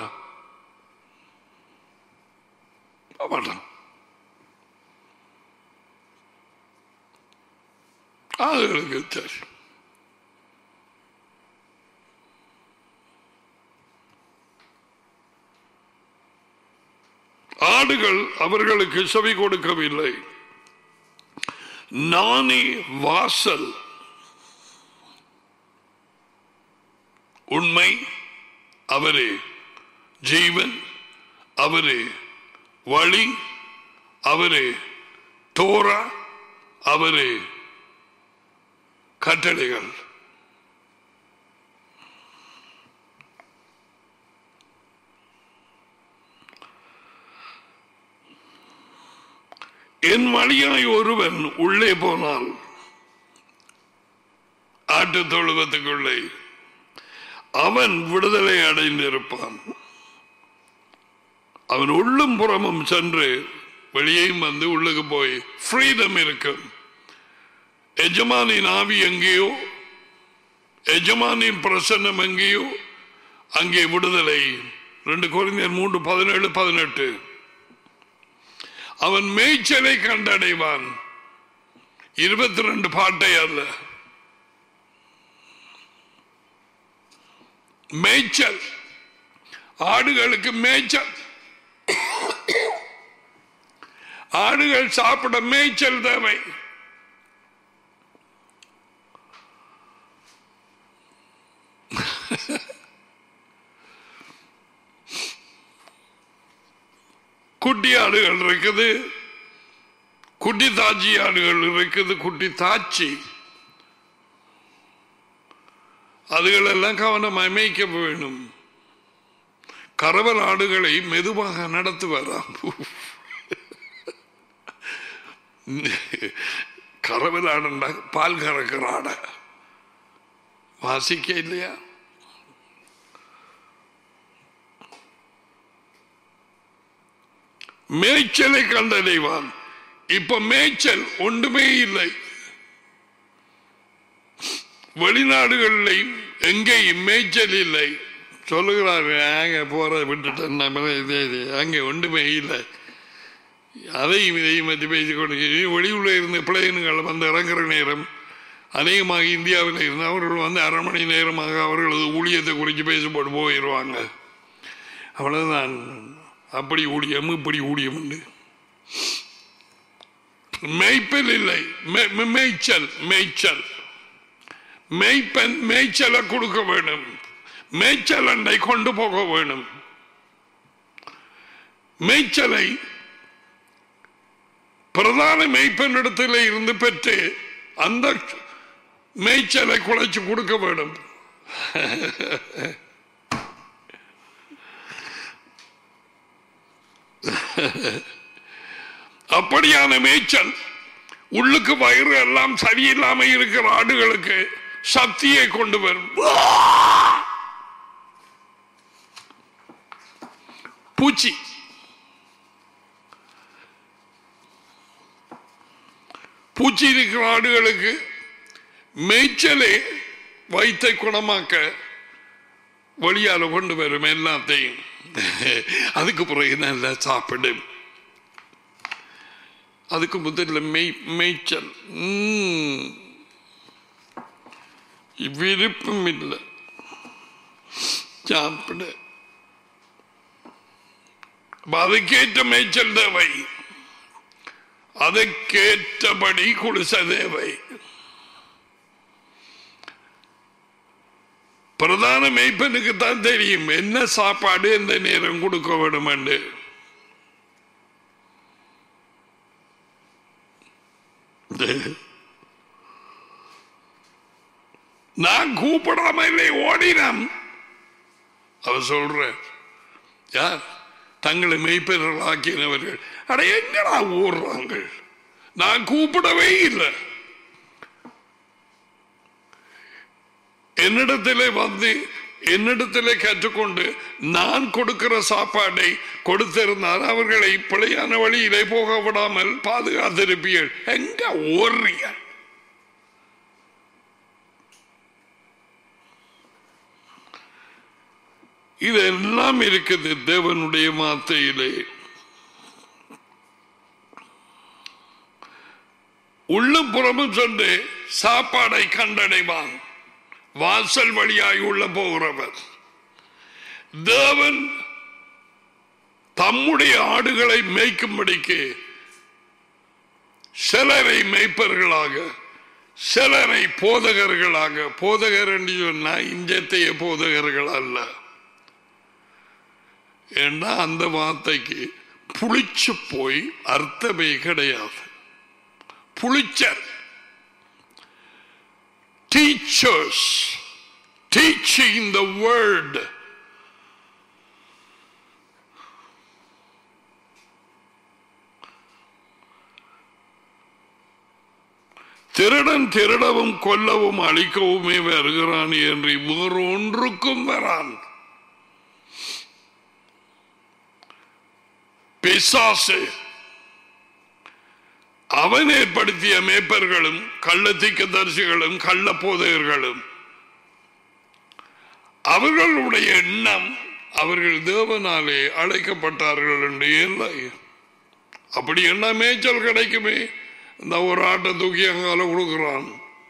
போமாட்டான் ஆளுகளுக்கு சரி ஆடுகள் அவர்களுக்கு செவி கொடுக்கவில்லை நானே வாசல் உண்மை அவரே ஜீவன் அவரே வழி அவரே தோரா அவரு கட்டளைகள் என் வழியாய் ஒருவன் உள்ளே போனால் ஆட்டு தொழுவத்துக்குள்ளே அவன் விடுதலை அடைந்திருப்பான் அவன் உள்ளும் புறமும் சென்று வெளியேயும் வந்து உள்ளுக்கு போய் ஃப்ரீடம் இருக்கும் எஜமானின் ஆவி எங்கேயோ எஜமானின் பிரசன்னம் எங்கேயோ அங்கே விடுதலை ரெண்டு குறைந்தர் மூன்று பதினேழு பதினெட்டு அவன் மேய்ச்சலை கண்டடைவான் இருபத்தி ரெண்டு பாட்டை அல்ல மேய்ச்சல் ஆடுகளுக்கு மேய்ச்சல் ஆடுகள் சாப்பிட மேய்ச்சல் தேவை குட்டி ஆடுகள் இருக்குது குட்டி தாச்சி ஆடுகள் இருக்குது குட்டி தாச்சி அதுகளெல்லாம் கவனமாய் மேய்க்க வேணும் கறவல் ஆடுகளை மெதுவாக நடத்துவாராம் கறவல் ஆடுண்டா பால் கறக்கிற ஆட வாசிக்க இல்லையா மேய்ச்சலை கண்டடைவான் இப்ப மேய்ச்சல் ஒன்றுமே இல்லை வெளிநாடுகளில் எங்கேயும் மேய்ச்சல் இல்லை சொல்லுகிறாரு அங்க போற விட்டுட்டேன் நம்ம இதே இது அங்கே ஒன்றுமே இல்லை அதையும் இதையும் பற்றி பேசிக் கொண்டு வெளியுள்ள இருந்த பிள்ளைகள் வந்து இறங்குற நேரம் அநேகமாக இந்தியாவில் இருந்து அவர்கள் வந்து அரை மணி நேரமாக அவர்களது ஊழியத்தை குறித்து பேசப்பட்டு போயிடுவாங்க அவ்வளவுதான் அப்படி ஊழியம் இப்படி ஊழியம் உண்டு மேய்ப்பல் இல்லை மே- மே- மேய்ச்சல் மேய்ச்சல் மேய்ப்பன் மேய்ச்சலை கொடுக்க வேண்டும் மேய்ச்சல் அண்டை கொண்டு போக வேண்டும் மேய்ச்சலை பிரதான மேய்ப்பனிடத்தில் இருந்து பெற்று அந்த மேய்ச்சலை குலைச்சு கொடுக்க வேண்டும் அப்படியான மேய்ச்சல் உள்ளுக்கு வயிறு எல்லாம் சரியில்லாம இருக்கிற ஆடுகளுக்கு சக்தியை கொண்டு வரும் பூச்சி பூச்சி இருக்கிற ஆடுகளுக்கு மேய்ச்சலே வயிற்றை குணமாக்க வழியால கொண்டு வரும் எல்லாத்தையும் அதுக்கு பிறகு நல்லா சாப்பிடும் அதுக்கு முதல்ல மெய் மேய்ச்சல் ம். விருப்பம் இல்லை சாப்பிட அப்ப அதுக்கேற்ற மேய்ச்சல் தேவை அதற்கேற்றபடி குடிச தேவை பிரதான மெய்ப்பனுக்கு தான் தெரியும் என்ன சாப்பாடு எந்த நேரம் கொடுக்க வேண்டும் என்று நான் கூப்பிடாம இல்லை ஓடினான் அவர் சொல்ற யார் தங்களை மெய்ப்பெறல் ஆக்கினவர்கள் அட எங்கடா ஓடுறாங்க நான் கூப்பிடவே இல்லை என்னிடத்திலே வந்து என்னிடத்திலே கற்றுக்கொண்டு நான் கொடுக்கிற சாப்பாடை கொடுத்திருந்தால் அவர்களை பிழையான வழியிலே போக விடாமல் பாதுகாத்திருப்பீர்கள் எங்க ஓடுறீங்க இதெல்லாம் இருக்குது தேவனுடைய வார்த்தையிலே உள்ளும் புறமும் சென்று சாப்பாடை கண்டடைவான் வாசல் வழியாய் உள்ள போகிறவர் தேவன் தம்முடைய ஆடுகளை மேய்க்கும்படிக்கு சிலரை மேய்ப்பர்களாக சிலரை போதகர்களாக போதகர் என்று சொன்னா இஞ்சத்தைய போதகர்கள் அல்ல ஏன்னா அந்த வார்த்தைக்கு புளிச்சு போய் அர்த்தமே கிடையாது புளிச்சர் teachers teaching the word திருடன் திருடவும் கொல்லவும் அழிக்கவுமே வருகிறான் என்று வேறு ஒன்றுக்கும் வரான் பிசாசு அவன் ஏற்படுத்திய மேப்பர்களும் கள்ளத்திக்க தரிசிகளும் கள்ள போதையர்களும் அவர்களுடைய எண்ணம் அவர்கள் தேவனாலே அழைக்கப்பட்டார்கள் என்று இல்லை அப்படி என்ன மேய்ச்சல் கிடைக்குமே இந்த ஒரு ஆட்டை தூக்கி அங்கால கொடுக்கிறான்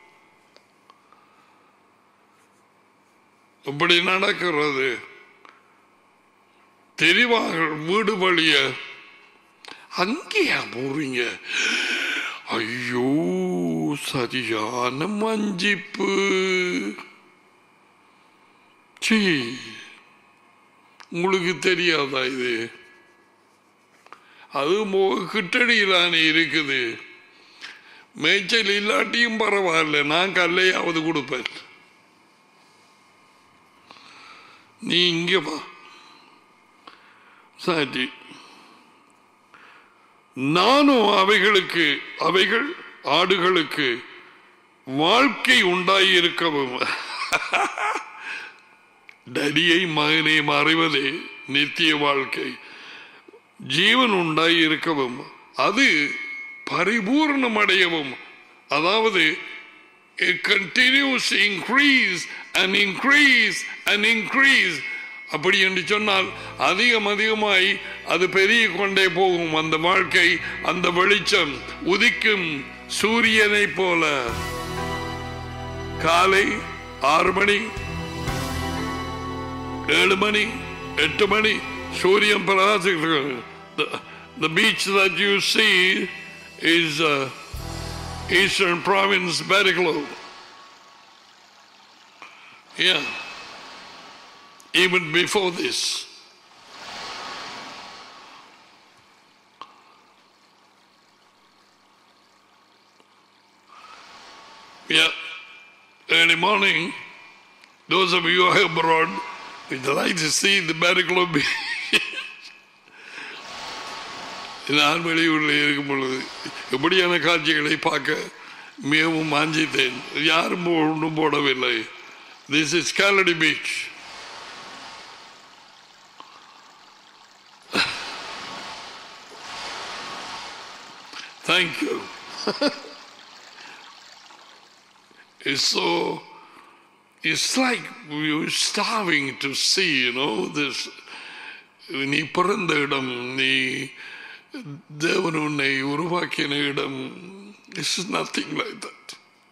இப்படி நடக்கிறது தெரிவாக வீடு வழிய அங்கேயா போறீங்க ஐயோ சரியான மஞ்சிப்பு சீ உங்களுக்கு தெரியாதா இது அது கிட்டடியிலானே இருக்குது மேய்ச்சல் இல்லாட்டியும் பரவாயில்ல நான் கல்லையாவது கொடுப்பேன் நீ இங்க வா சரி நானும் அவைகளுக்கு அவைகள் ஆடுகளுக்கு வாழ்க்கை உண்டாயிருக்கவும் டரியை மகனை மறைவதே நித்திய வாழ்க்கை ஜீவன் உண்டாயிருக்கவும் அது பரிபூர்ணம் அடையவும் அதாவது it continues to increase and increase and increase அப்படி என்று சொன்னால் அதிகம் அதிகமாய் அது பெருகி கொண்டே போகும் அந்த வாழ்க்கை அந்த வெளிச்சம் உதிக்கும் சூரியனை போல காலை ஆறு மணி ஏழு மணி எட்டு மணி சூரியன் பிரகாசிக்கிறது The, the beach that you see is uh, Eastern Province Berglo. Yeah. Even before this. Yeah. Early morning, those of you who are abroad, would like to see the Berglo beach. நான் வெளியூரில் இருக்கும் பொழுது எப்படியான காட்சிகளை பார்க்க மிகவும் வாஞ்சித்தேன் யாரும் ஒன்றும் போடவில்லை this is Galilee beach thank you It's so it's like we were starving to see, you know, this நீ பிறந்த இடம் நீ தேவன் உன்னை உருவாக்கின இடம் இஸ் நத்திங் லைக் தட்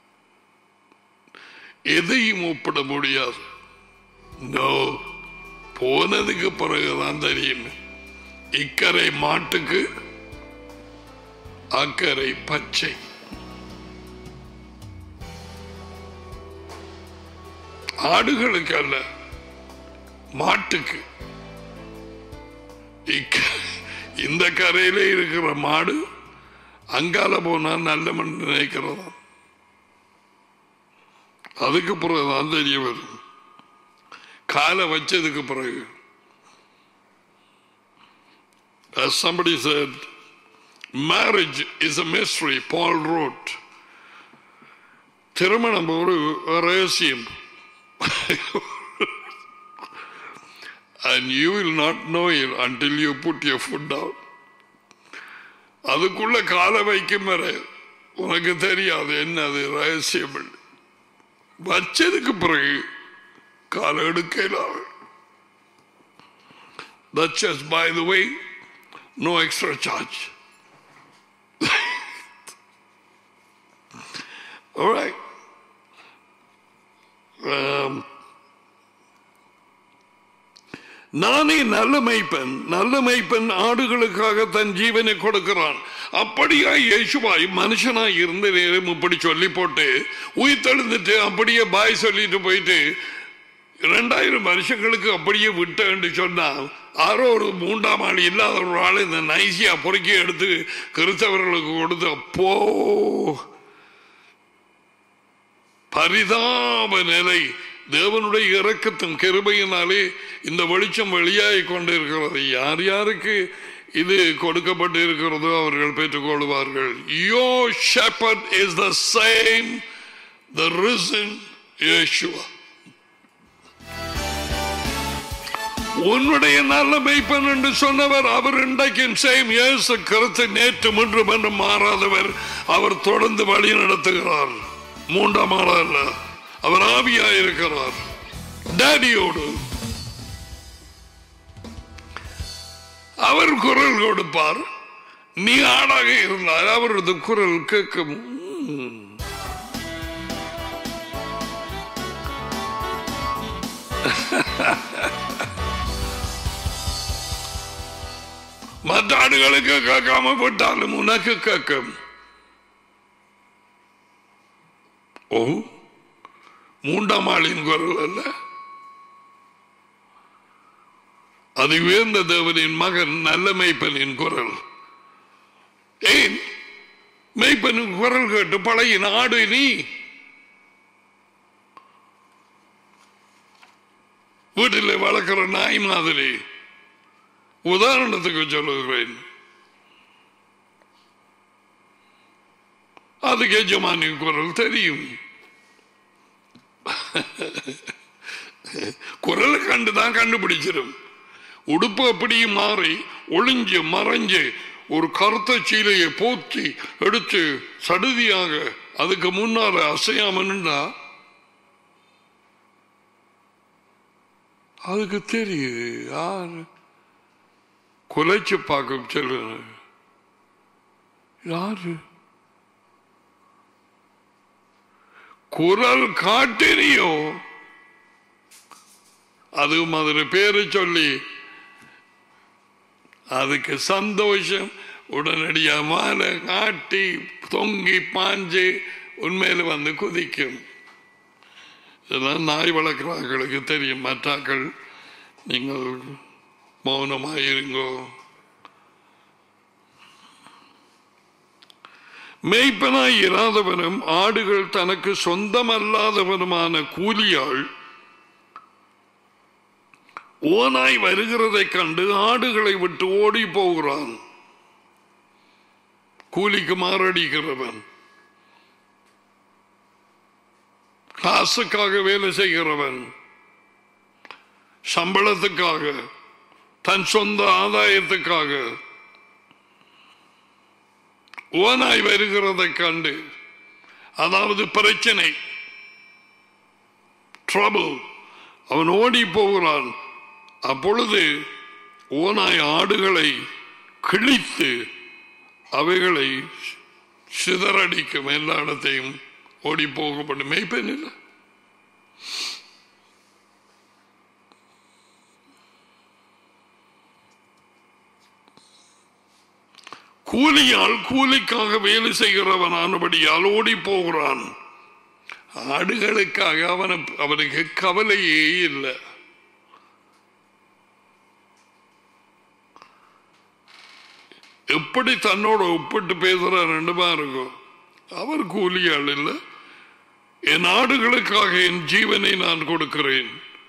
எதையும் ஒப்பிட முடியாது நோ போனதுக்கு பிறகுதான் தெரியும் இக்கரை மாட்டுக்கு அக்கறை பச்சை ஆடுகளுக்கு அல்ல மாட்டுக்கு இக்க- இந்த கரையில இருக்கிற மாடு அங்கால போனா நல்ல மண் நினைக்கிறதா அதுக்கு பிறகுதான் தெரிய வரும் காலை வச்சதுக்கு பிறகு As somebody said, marriage is a mystery, Paul wrote. திருமணம் ஒரு ரகசியம் and you will not know it until you put your foot down. அதுக்குள்ள காலை வைக்கும் வரை உனக்கு தெரியாது என்னது ரகசியம் என்று. வச்சதுக்கு பிறகு காலை எடுக்கலாம் That's just by the way, no extra charge. All right. Um, நானே நல்ல மெய்ப்பன் நல்ல மெய்ப்பன் ஆடுகளுக்காக தன் ஜீவனை கொடுக்கிறான் அப்படியா இயேசுவாய் மனுஷனாய் இருந்த நேரம் இப்படி சொல்லி போட்டு உயிர் தெழுந்துட்டு அப்படியே பாய் சொல்லிட்டு போயிட்டு இரண்டாயிரம் வருஷங்களுக்கு அப்படியே விட்டேன்னு சொன்னா யாரோ ஒரு மூன்றாம் ஆள் இல்லாத ஒரு ஆள் இந்த நைசியா பொறுக்கி எடுத்து கிறிஸ்தவர்களுக்கு கொடுத்து அப்போ பரிதாப நிலை தேவனுடைய இரக்கத்தின் கிருபையினாலே இந்த வெளிச்சம் வெளியாகி கொண்டிருக்கிறது யார் யாருக்கு இது கொடுக்கப்பட்டு இருக்கிறதோ அவர்கள் பெற்றுக்கொள்வார்கள் your shepherd is the same the reason Yeshua உன்னுடைய நல்ல மெய்ப்பன் என்று சொன்னவர் அவர் இன்றைக்கும் சேம் இயேசு கருத்து நேற்று முன்று என்று மாறாதவர் அவர் தொடர்ந்து வழி நடத்துகிறார் மூன்றாம் ஆளா அல்ல அவர் ஆவியா இருக்கிறார் டேடியோடு அவர் குரல் கொடுப்பார் நீ ஆடாக இருந்தால் அவரது குரல் கேட்கும் உம். மற்ற ஆடுகளுக்கு கேட்காம போட்டாலும் உனக்கு கேட்கும் ஓ மூன்றாம் ஆளின் குரல் அல்ல அது உயர்ந்த தேவனின் மகன் நல்ல மெய்ப்பனின் குரல் ஏன் மெய்ப்பனின் குரல் கேட்டு பழகின ஆடு நீ வீட்டில் வளர்க்கிற நாய் மாதிரி உதாரணத்துக்கு சொல்லுகிறேன் அதுக்கு எஜமானின் குரல் தெரியும் குரலை கண்டுதான் கண்டுபிடிச்சிடும் உடுப்பு அப்படியே மாறி ஒளிஞ்சு மறைஞ்சு ஒரு கருத்த சீலையை போத்தி எடுத்து சடுதியாக அதுக்கு முன்னால அசையாம நின்றா அதுக்கு தெரியுது யாரு குலைச்சு பார்க்கும் சொல்லுங்க யாரு குரல் காட்டினியோ அதுவும் அதில் பேரு சொல்லி அதுக்கு சந்தோஷம் உடனடியா மாலை காட்டி தொங்கி பாஞ்சு உண்மையில வந்து குதிக்கும் இதெல்லாம் நாய் வளர்க்குறாங்களுக்கு தெரியும் மற்றாக்கள் நீங்கள் மௌனமாயிருங்கோ மெய்ப்பனாய் இராதவனும் ஆடுகள் தனக்கு சொந்தமல்லாதவனுமான கூலியாள் ஓனாய் வருகிறதைக் கண்டு ஆடுகளை விட்டு ஓடி போகிறான் கூலிக்கு மாரடிக்கிறவன் காசுக்காக வேலை செய்கிறவன் சம்பளத்துக்காக தன் சொந்த ஆதாயத்துக்காக ஓனாய் வருகிறதை கண்டு அதாவது பிரச்சனை ட்ரபிள் அவன் ஓடி போகிறான் அப்பொழுது ஓனாய் ஆடுகளை கிழித்து அவைகளை சிதறடிக்கும் எல்லா இடத்தையும் ஓடி போகப்படும் மெய்ப்பெண் இல்லை கூலியால் கூலிக்காக வேலை செய்கிறவனானபடியால் ஓடி போகிறான் ஆடுகளுக்காக அவன அவனுக்கு கவலையே இல்லை எப்படி தன்னோட ஒப்பிட்டு பேசுறார் ரெண்டு இருக்கும் அவர் கூலியாள் இல்லை என் ஆடுகளுக்காக என் ஜீவனை நான் கொடுக்கிறேன்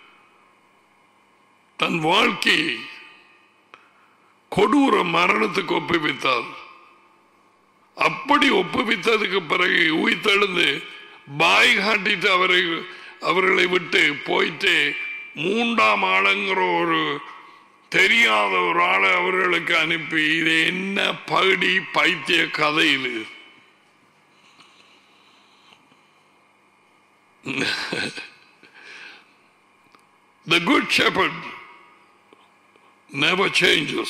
தன் வாழ்க்கையை கொடூர மரணத்துக்கு ஒப்புவித்தார் அப்படி ஒப்புவித்ததுக்கு பிறகு உயிர்த்தெழுந்து பாய் காட்டிட்டு அவரை அவர்களை விட்டு போயிட்டு மூன்றாம் ஆளுங்கிற ஒரு தெரியாத ஒரு ஆளை அவர்களுக்கு அனுப்பி இது என்ன பகுடி பைத்திய கதை இது The good shepherd never changes.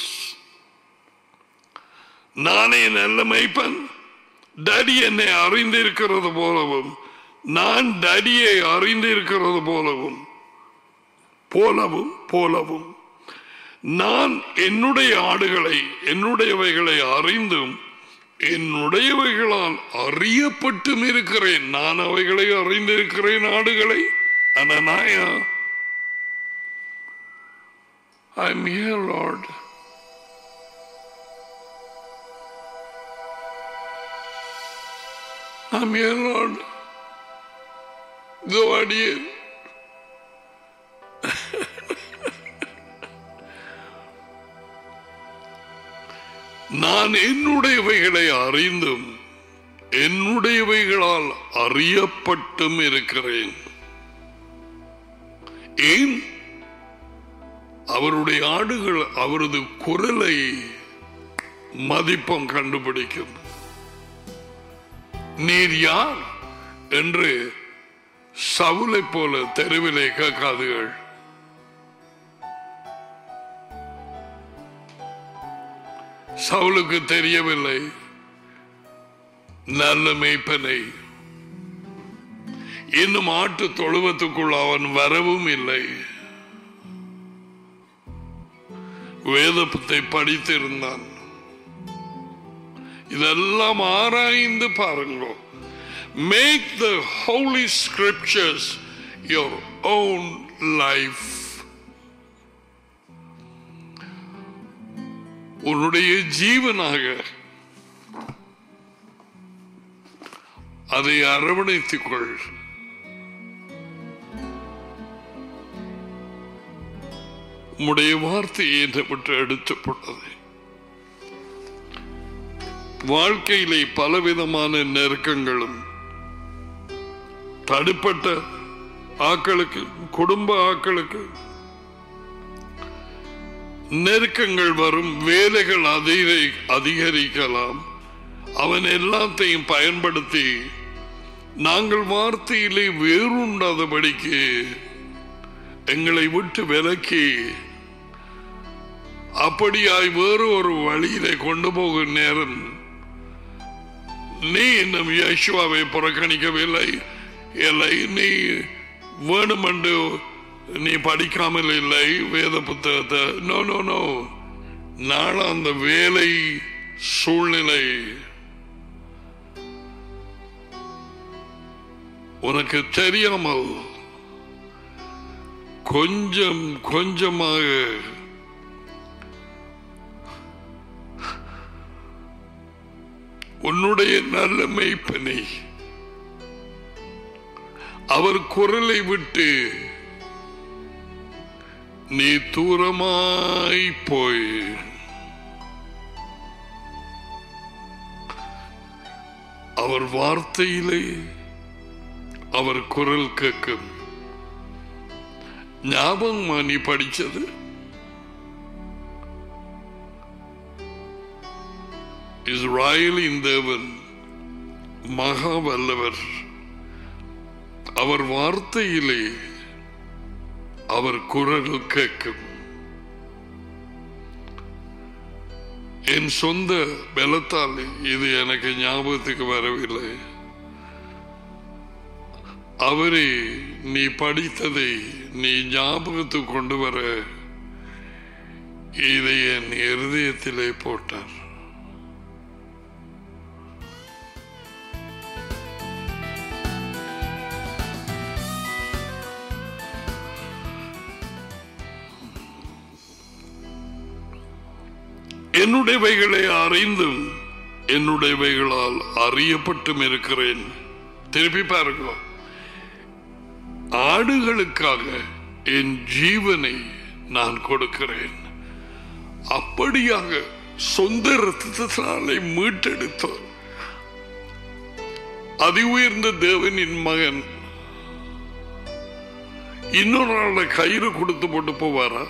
நானே நல்ல மெய்ப்பன் டடி என்னை அறிந்திருக்கிறது போலவும் நான் டடியை அறிந்திருக்கிறது போலவும் போலவும் போலவும் நான் என்னுடைய ஆடுகளை என்னுடையவைகளை அறிந்தும் என்னுடையவைகளால் அறியப்பட்டும் இருக்கிறேன் நான் அவைகளை அறிந்திருக்கிறேன் ஆடுகளை அனநாயா I'm here, Lord. I'm here, Lord. இதோ அடியேன் நான் என்னுடையவைகளை அறிந்தும் என்னுடையவைகளால் அறியப்பட்டும் இருக்கிறேன் ஏன் அவருடைய ஆடுகள் அவரது குரலை மதிப்பம் கண்டுபிடிக்கும் நீர் யார் என்று சவுலை போல தெருவிலே கேட்காதுகள் சவுலுக்கு தெரியவில்லை நல்ல மேய்ப்பனை இன்னும் ஆட்டு தொழுவத்துக்குள் அவன் வரவும் இல்லை வேதத்தை படித்திருந்தான் இதெல்லாம் ஆராய்ந்து பாருங்க make the Holy Scriptures your own life உன்னுடைய ஜீவனாக அதை அரவணைத்துக் கொள் உம்முடைய வார்த்தையை என்னை விட்டு எடுத்துப்பட்டது வாழ்க்கையிலே பலவிதமான நெருக்கங்களும் தடுப்பட்ட ஆக்களுக்கு குடும்ப ஆக்களுக்கு நெருக்கங்கள் வரும் வேலைகள் அதிகரி அதிகரிக்கலாம் அவன் எல்லாத்தையும் பயன்படுத்தி நாங்கள் வார்த்தையிலே வேறுண்டாதபடிக்கு எங்களை விட்டு விலக்கி அப்படியாய் வேறு ஒரு வழியிலே கொண்டு போகும் நேரம் நீ இன்னும் யேசுவாவை புறக்கணிக்கவில்லை இல்லை நீ வேணுமென்று நீ படிக்காமல் இல்லை வேத புத்தகத்தை நோ நோ நோ நாள அந்த வேலை சூழ்நிலை உனக்கு தெரியாமல் கொஞ்சம் கொஞ்சமாக உன்னுடைய நல்ல மெய்ப்பனை அவர் குரலை விட்டு நீ தூரமாய் போய் அவர் வார்த்தையிலே அவர் குரல் கேட்கும் ஞாபகமா நீ படிச்சது இஸ்ராயலின் தேவன் மகா வல்லவர் அவர் வார்த்தையிலே அவர் குரல் கேட்கும் என் சொந்த பலத்தால் இது எனக்கு ஞாபகத்துக்கு வரவில்லை அவரே நீ படித்ததை நீ ஞாபகத்துக்கு கொண்டு வர இதை என் இருதயத்திலே போட்டார் என்னுடையவைகளை அறிந்தும் என்னுடையவைகளால் அறியப்பட்டும் இருக்கிறேன் திருப்பி பாருங்க ஆடுகளுக்காக என் ஜீவனை நான் கொடுக்கிறேன் அப்படியாக சொந்த ரத்தத்தினாலே மீட்டெடுத்தார் அதி உயர்ந்த தேவனின் மகன் இன்னொரு ஆளை கயிறு கொடுத்து போட்டு போவாரா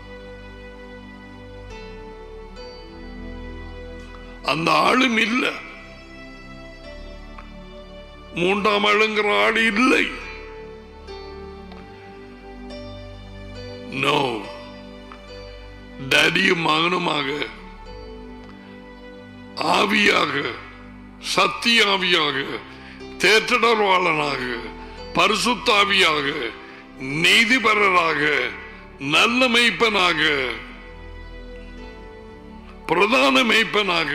அந்த ஆளும் இல்ல மூன்றாம் ஆளுங்கிற ஆள் இல்லை நோ டேடியும் மகனுமாக ஆவியாக சத்தியாவியாக தேற்றடர்வாளனாக பரிசுத்தாவியாக நீதிபரராக நல்ல மெய்ப்பனாக பிரதான மெய்ப்பனாக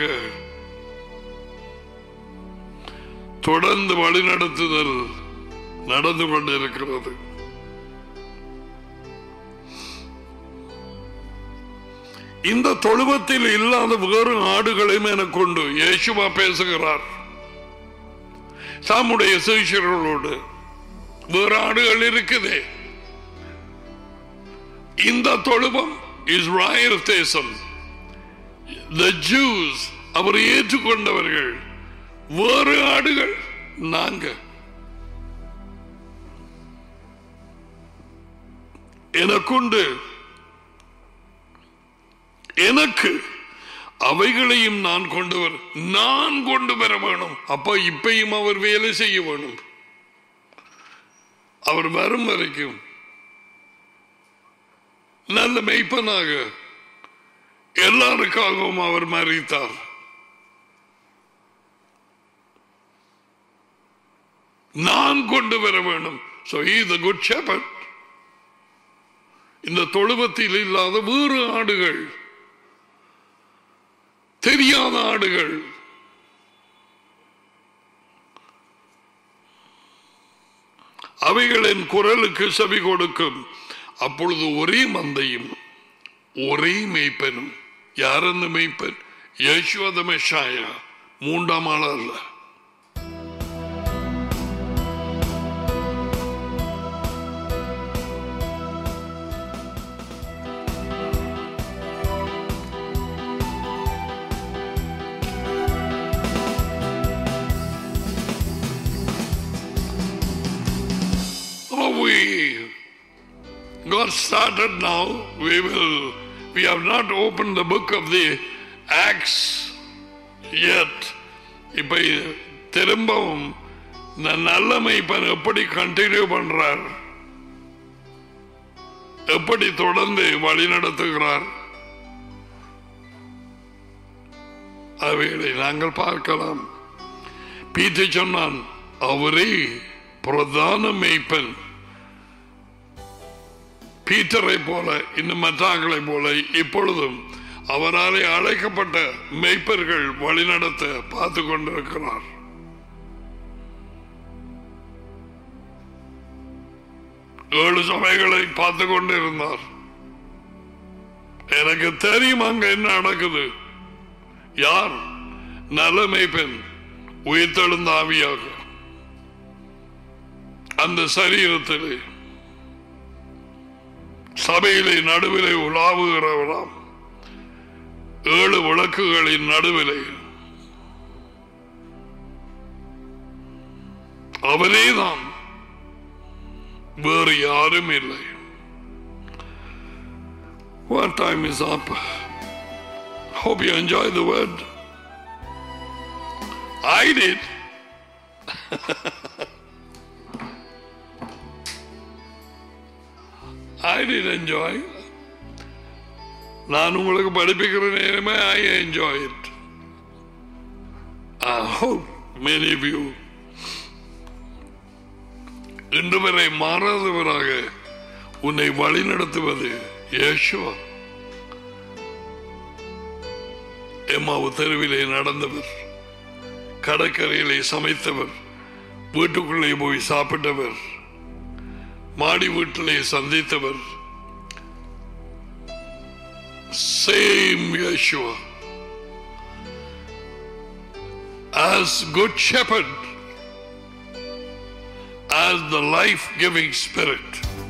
தொடர்ந்து வழிநடத்துதல் நடந்து கொண்டிருக்கிறது இந்த தொழுவத்தில் இல்லாத வேறு ஆடுகளையும் எனக்கு உண்டு இயேசுவா பேசுகிறார் தம்முடைய சிஷியர்களோடு வேறு ஆடுகள் இருக்குதே இந்த தொழுவம் இஸ்ராயல் தேசம் the Jews அவர் ஏற்றுக்கொண்டவர்கள் வேறு ஆடுகள் நாங்க எனக்குண்டு எனக்கு அவைகளையும் நான் கொண்டு வர நான் கொண்டு வர வேணும் அப்ப இப்பையும் அவர் வேலை செய்ய வேணும் அவர் வரும் வரைக்கும் நல்ல மெய்ப்பனாக எல்லாருக்காகவும் அவர் மறித்தார் நான் கொண்டு வர வேண்டும் So he is the good shepherd. இந்த தொழுவத்தில் இல்லாத வேறு ஆடுகள் தெரியாத ஆடுகள் அவைகளின் குரலுக்கு செவி கொடுக்கும் அப்பொழுது ஒரே மந்தையும் ஒரே மெய்ப்பனும் யார் அந்த மெய்ப்பன் யேசுவத மெஷாயா மூன்றாம் ஆள் அல்ல Oh, we got started now. We will. We have not opened the book of the Acts yet. இப்ப திரும்பவும் இந்த நல்ல மெய்ப்பன் எப்படி கண்டினியூ பண்றார் எப்படி தொடர்ந்து வழி நடத்துகிறார் அவைகளை நாங்கள் பார்க்கலாம் பீட்டு சொன்னான் அவரே பிரதான மெய்ப்பன் பீட்டரை போல இன்னும் மற்றாக்களை போல இப்பொழுதும் அவராலே அழைக்கப்பட்ட மெய்ப்பர்கள் வழிநடத்த பார்த்து கொண்டிருக்கிறார் ஏழு சபைகளை பார்த்து கொண்டிருந்தார் எனக்கு தெரியும் அங்க என்ன நடக்குது யார் நல்ல மெய்ப்பெண் உயிர்த்தெழுந்த ஆவியாக அந்த சரீரத்திலே சபையிலே நடுவிலே உலாவுகிறவராம் ஏழு விளக்குகளின் நடுவிலே அவரேதான் வேறு யாரும் இல்லை What time is up? Hope you enjoy the word. I did. I did enjoy. நான் உங்களுக்கு படிப்பிக்கிற நேரமே I enjoy it I hope many of you இன்று வரை மாறாதவராக உன்னை வழிநடத்துவது யேசுவா எம்மாவு தெருவிலே நடந்தவர் கடற்கரையிலே சமைத்தவர் வீட்டுக்குள்ளே போய் சாப்பிட்டவர் மாடி வீட்டிலே சந்தித்தவர் same Yeshua as good shepherd as the life-giving spirit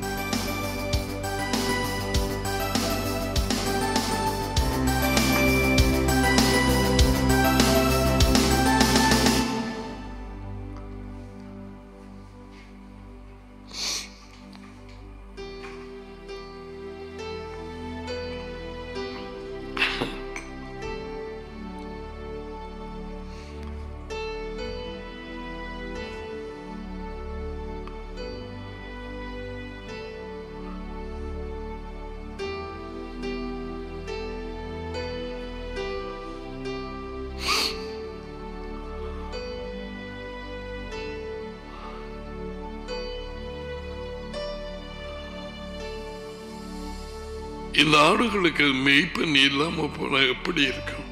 இந்த ஆடுகளுக்கு மெய்ப்பன் இல்லாம போனா எப்படி இருக்கும்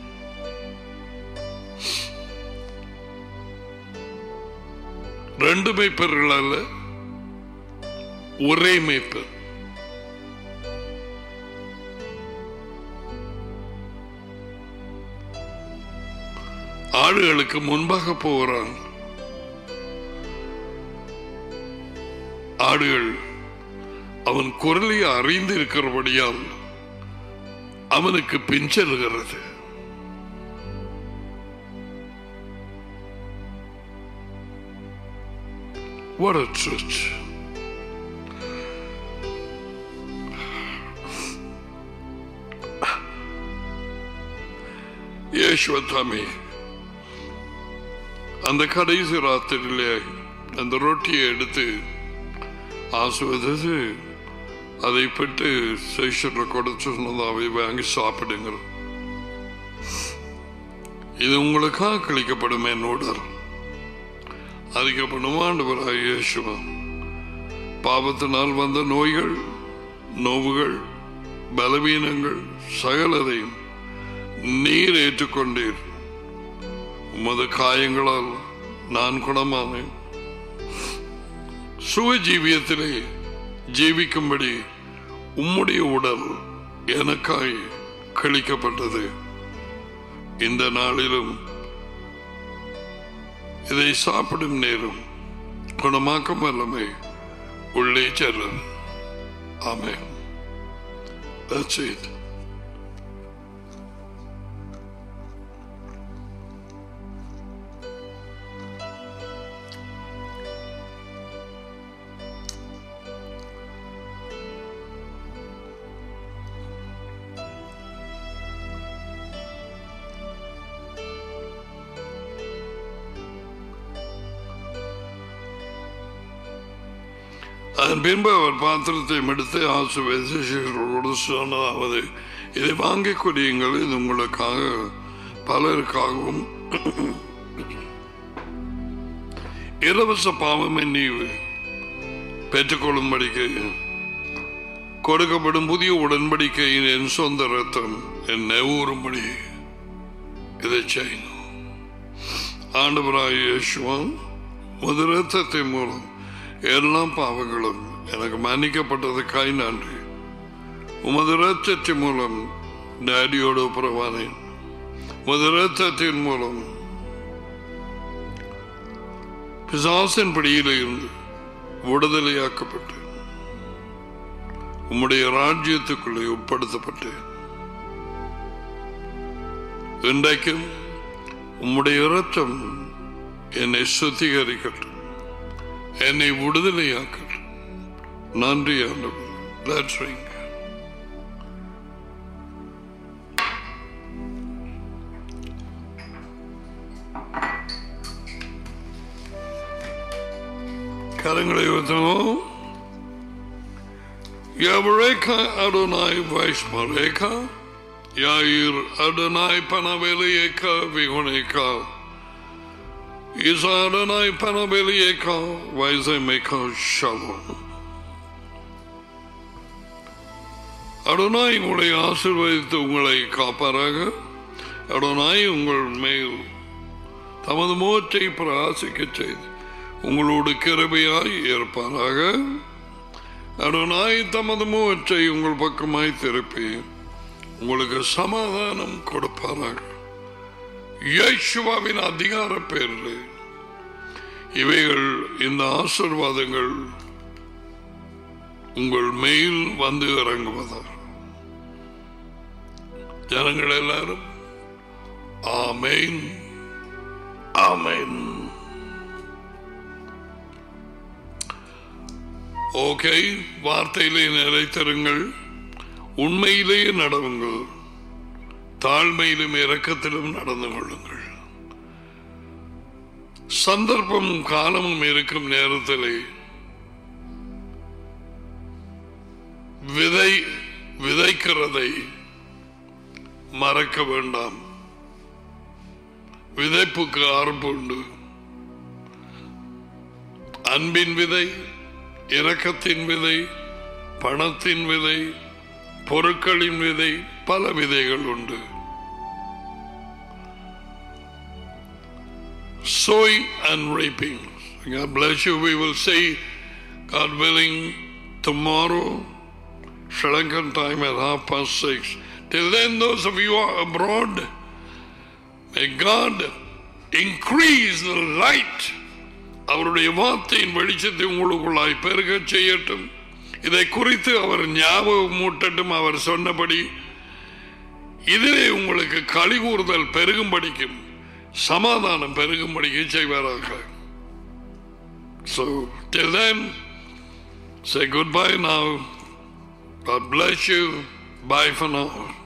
ரெண்டு மெய்ப்பர்கள் அல்ல ஒரே மெய்ப்பர் ஆடுகளுக்கு முன்பாக போகிறான் ஆடுகள் அவன் குரலை அறிந்து இருக்கிறபடியால் அவனுக்கு பின் செல்கிறது What a truth. யேசுவத்தாமே அந்த கடைசி ராத்திரியிலே அந்த ரொட்டியை எடுத்து ஆசுவதது அதை பெற்று சேஷனை கொடுத்து சொன்னதாவே வாங்கி சாப்பிடுங்க இது உங்களுக்காக கழிக்கப்படும் என்னோட அதிகப்படும் ஆண்டவராக இயேசுவா பாவத்தினால் வந்த நோய்கள் நோவுகள் பலவீனங்கள் சகலதையும் நீர் ஏற்றுக்கொண்டீர் உமது காயங்களால் நான் குணமானேன் சுக ஜீவியத்திலே ஜீவிக்கும்படி உம்முடைய உடல் எனக்காய் கழிக்கப்பட்டது இந்த நாளிலும் இதை சாப்பிடும் நேரம் குணமாக்கும் வல்லமை உள்ளே செல்லும் ஆமே That's it. அதன் பின்பு அவர் பாத்திரத்தை எடுத்து ஆசுவேசோடு சொன்னதாவது இதை வாங்கி கொடியுங்கள் இது உங்களுக்காக பலருக்காகவும் இலவச பாவம் நீ பெற்றுக்கொள்ளும்படிக்கு கொடுக்கப்படும் புதிய உடன்படிக்கையின் என் சொந்த ரத்தம் என்னை ஊறும்படி இதை செய்யணும் ஆண்டவராய் இயேசுவான் முது ரத்தத்தின் மூலம் எல்லா பாவங்களும் எனக்கு மன்னிக்கப்பட்டதுக்காய் நன்றி உமது ரத்தத்தின் மூலம் டேடியோடு புறவானேன் உமது ரத்தத்தின் மூலம் பிசாசின் பிடியில் இருந்து விடுதலையாக்கப்பட்டு உம்முடைய ராஜ்யத்துக்குள்ளே உட்படுத்தப்பட்டேன் இன்றைக்கும் உம்முடைய இரத்தம் என்னை சுத்திகரிக்கட்டும் என்னை விடுதலையாக்கட்டும் நன்றி ஆண்டவர் Let's ring. கரங்களை ஊற்றணும் Yavreka Adonai Vaishmareka Yair Adonai Panavelieka Vihoneka Isa Adonai Panavelieka Vaizemeka Shalom Adonai உங்களை ஆசிர்வதித்து உங்களை காப்பாராக அடனாய் உங்கள் மேல் தமது முகத்தை பிரகாசிக்கச் செய்து உங்களோடு கிருபையாய் இருப்பாராக அடனாய் தமது முகத்தை உங்கள் பக்கமாய் திருப்பி உங்களுக்கு சமாதானம் கொடுப்பாராக யேசுவாவின் அதிகார பேரில் இவைகள் இந்த ஆசிர்வாதங்கள் உங்கள் மேல் வந்து இறங்குவதாக ஜனங்கள் எல்லாரும் ஆமேன் ஆமேன் ஓகே வார்த்தையிலே நிலைத்திருங்கள் உண்மையிலேயே நடவுங்கள் தாழ்மையிலும் இரக்கத்திலும் நடந்து கொள்ளுங்கள் சந்தர்ப்பம் காலமும் இருக்கும் நேரத்திலே விதை விதைக்கிறதை மறக்க வேண்டாம் விதைப்புக்கு ஆரம்பு உண்டு அன்பின் விதை இரக்கத்தின் விதை பணத்தின் விதை பொருட்களின் விதை பல விதைகள் உண்டு sowing and reaping. God bless you. We will see, God willing, tomorrow, Sri Lankan time at half past six. Till then, those of you who are abroad, may God increase the light அவருடைய வார்த்தையின் வெளிச்சத்தை உங்களுக்குள்ளாய் பெருகச் செய்யட்டும் இதை குறித்து அவர் ஞாபகம் மூட்டட்டும் அவர் சொன்னபடி இதிலே உங்களுக்கு களி கூறுதல் பெருகும்படிக்கும் சமாதானம் பெருகும்படிக்கு செய்வாராக So, till then, say goodbye now. God bless you. Bye for now.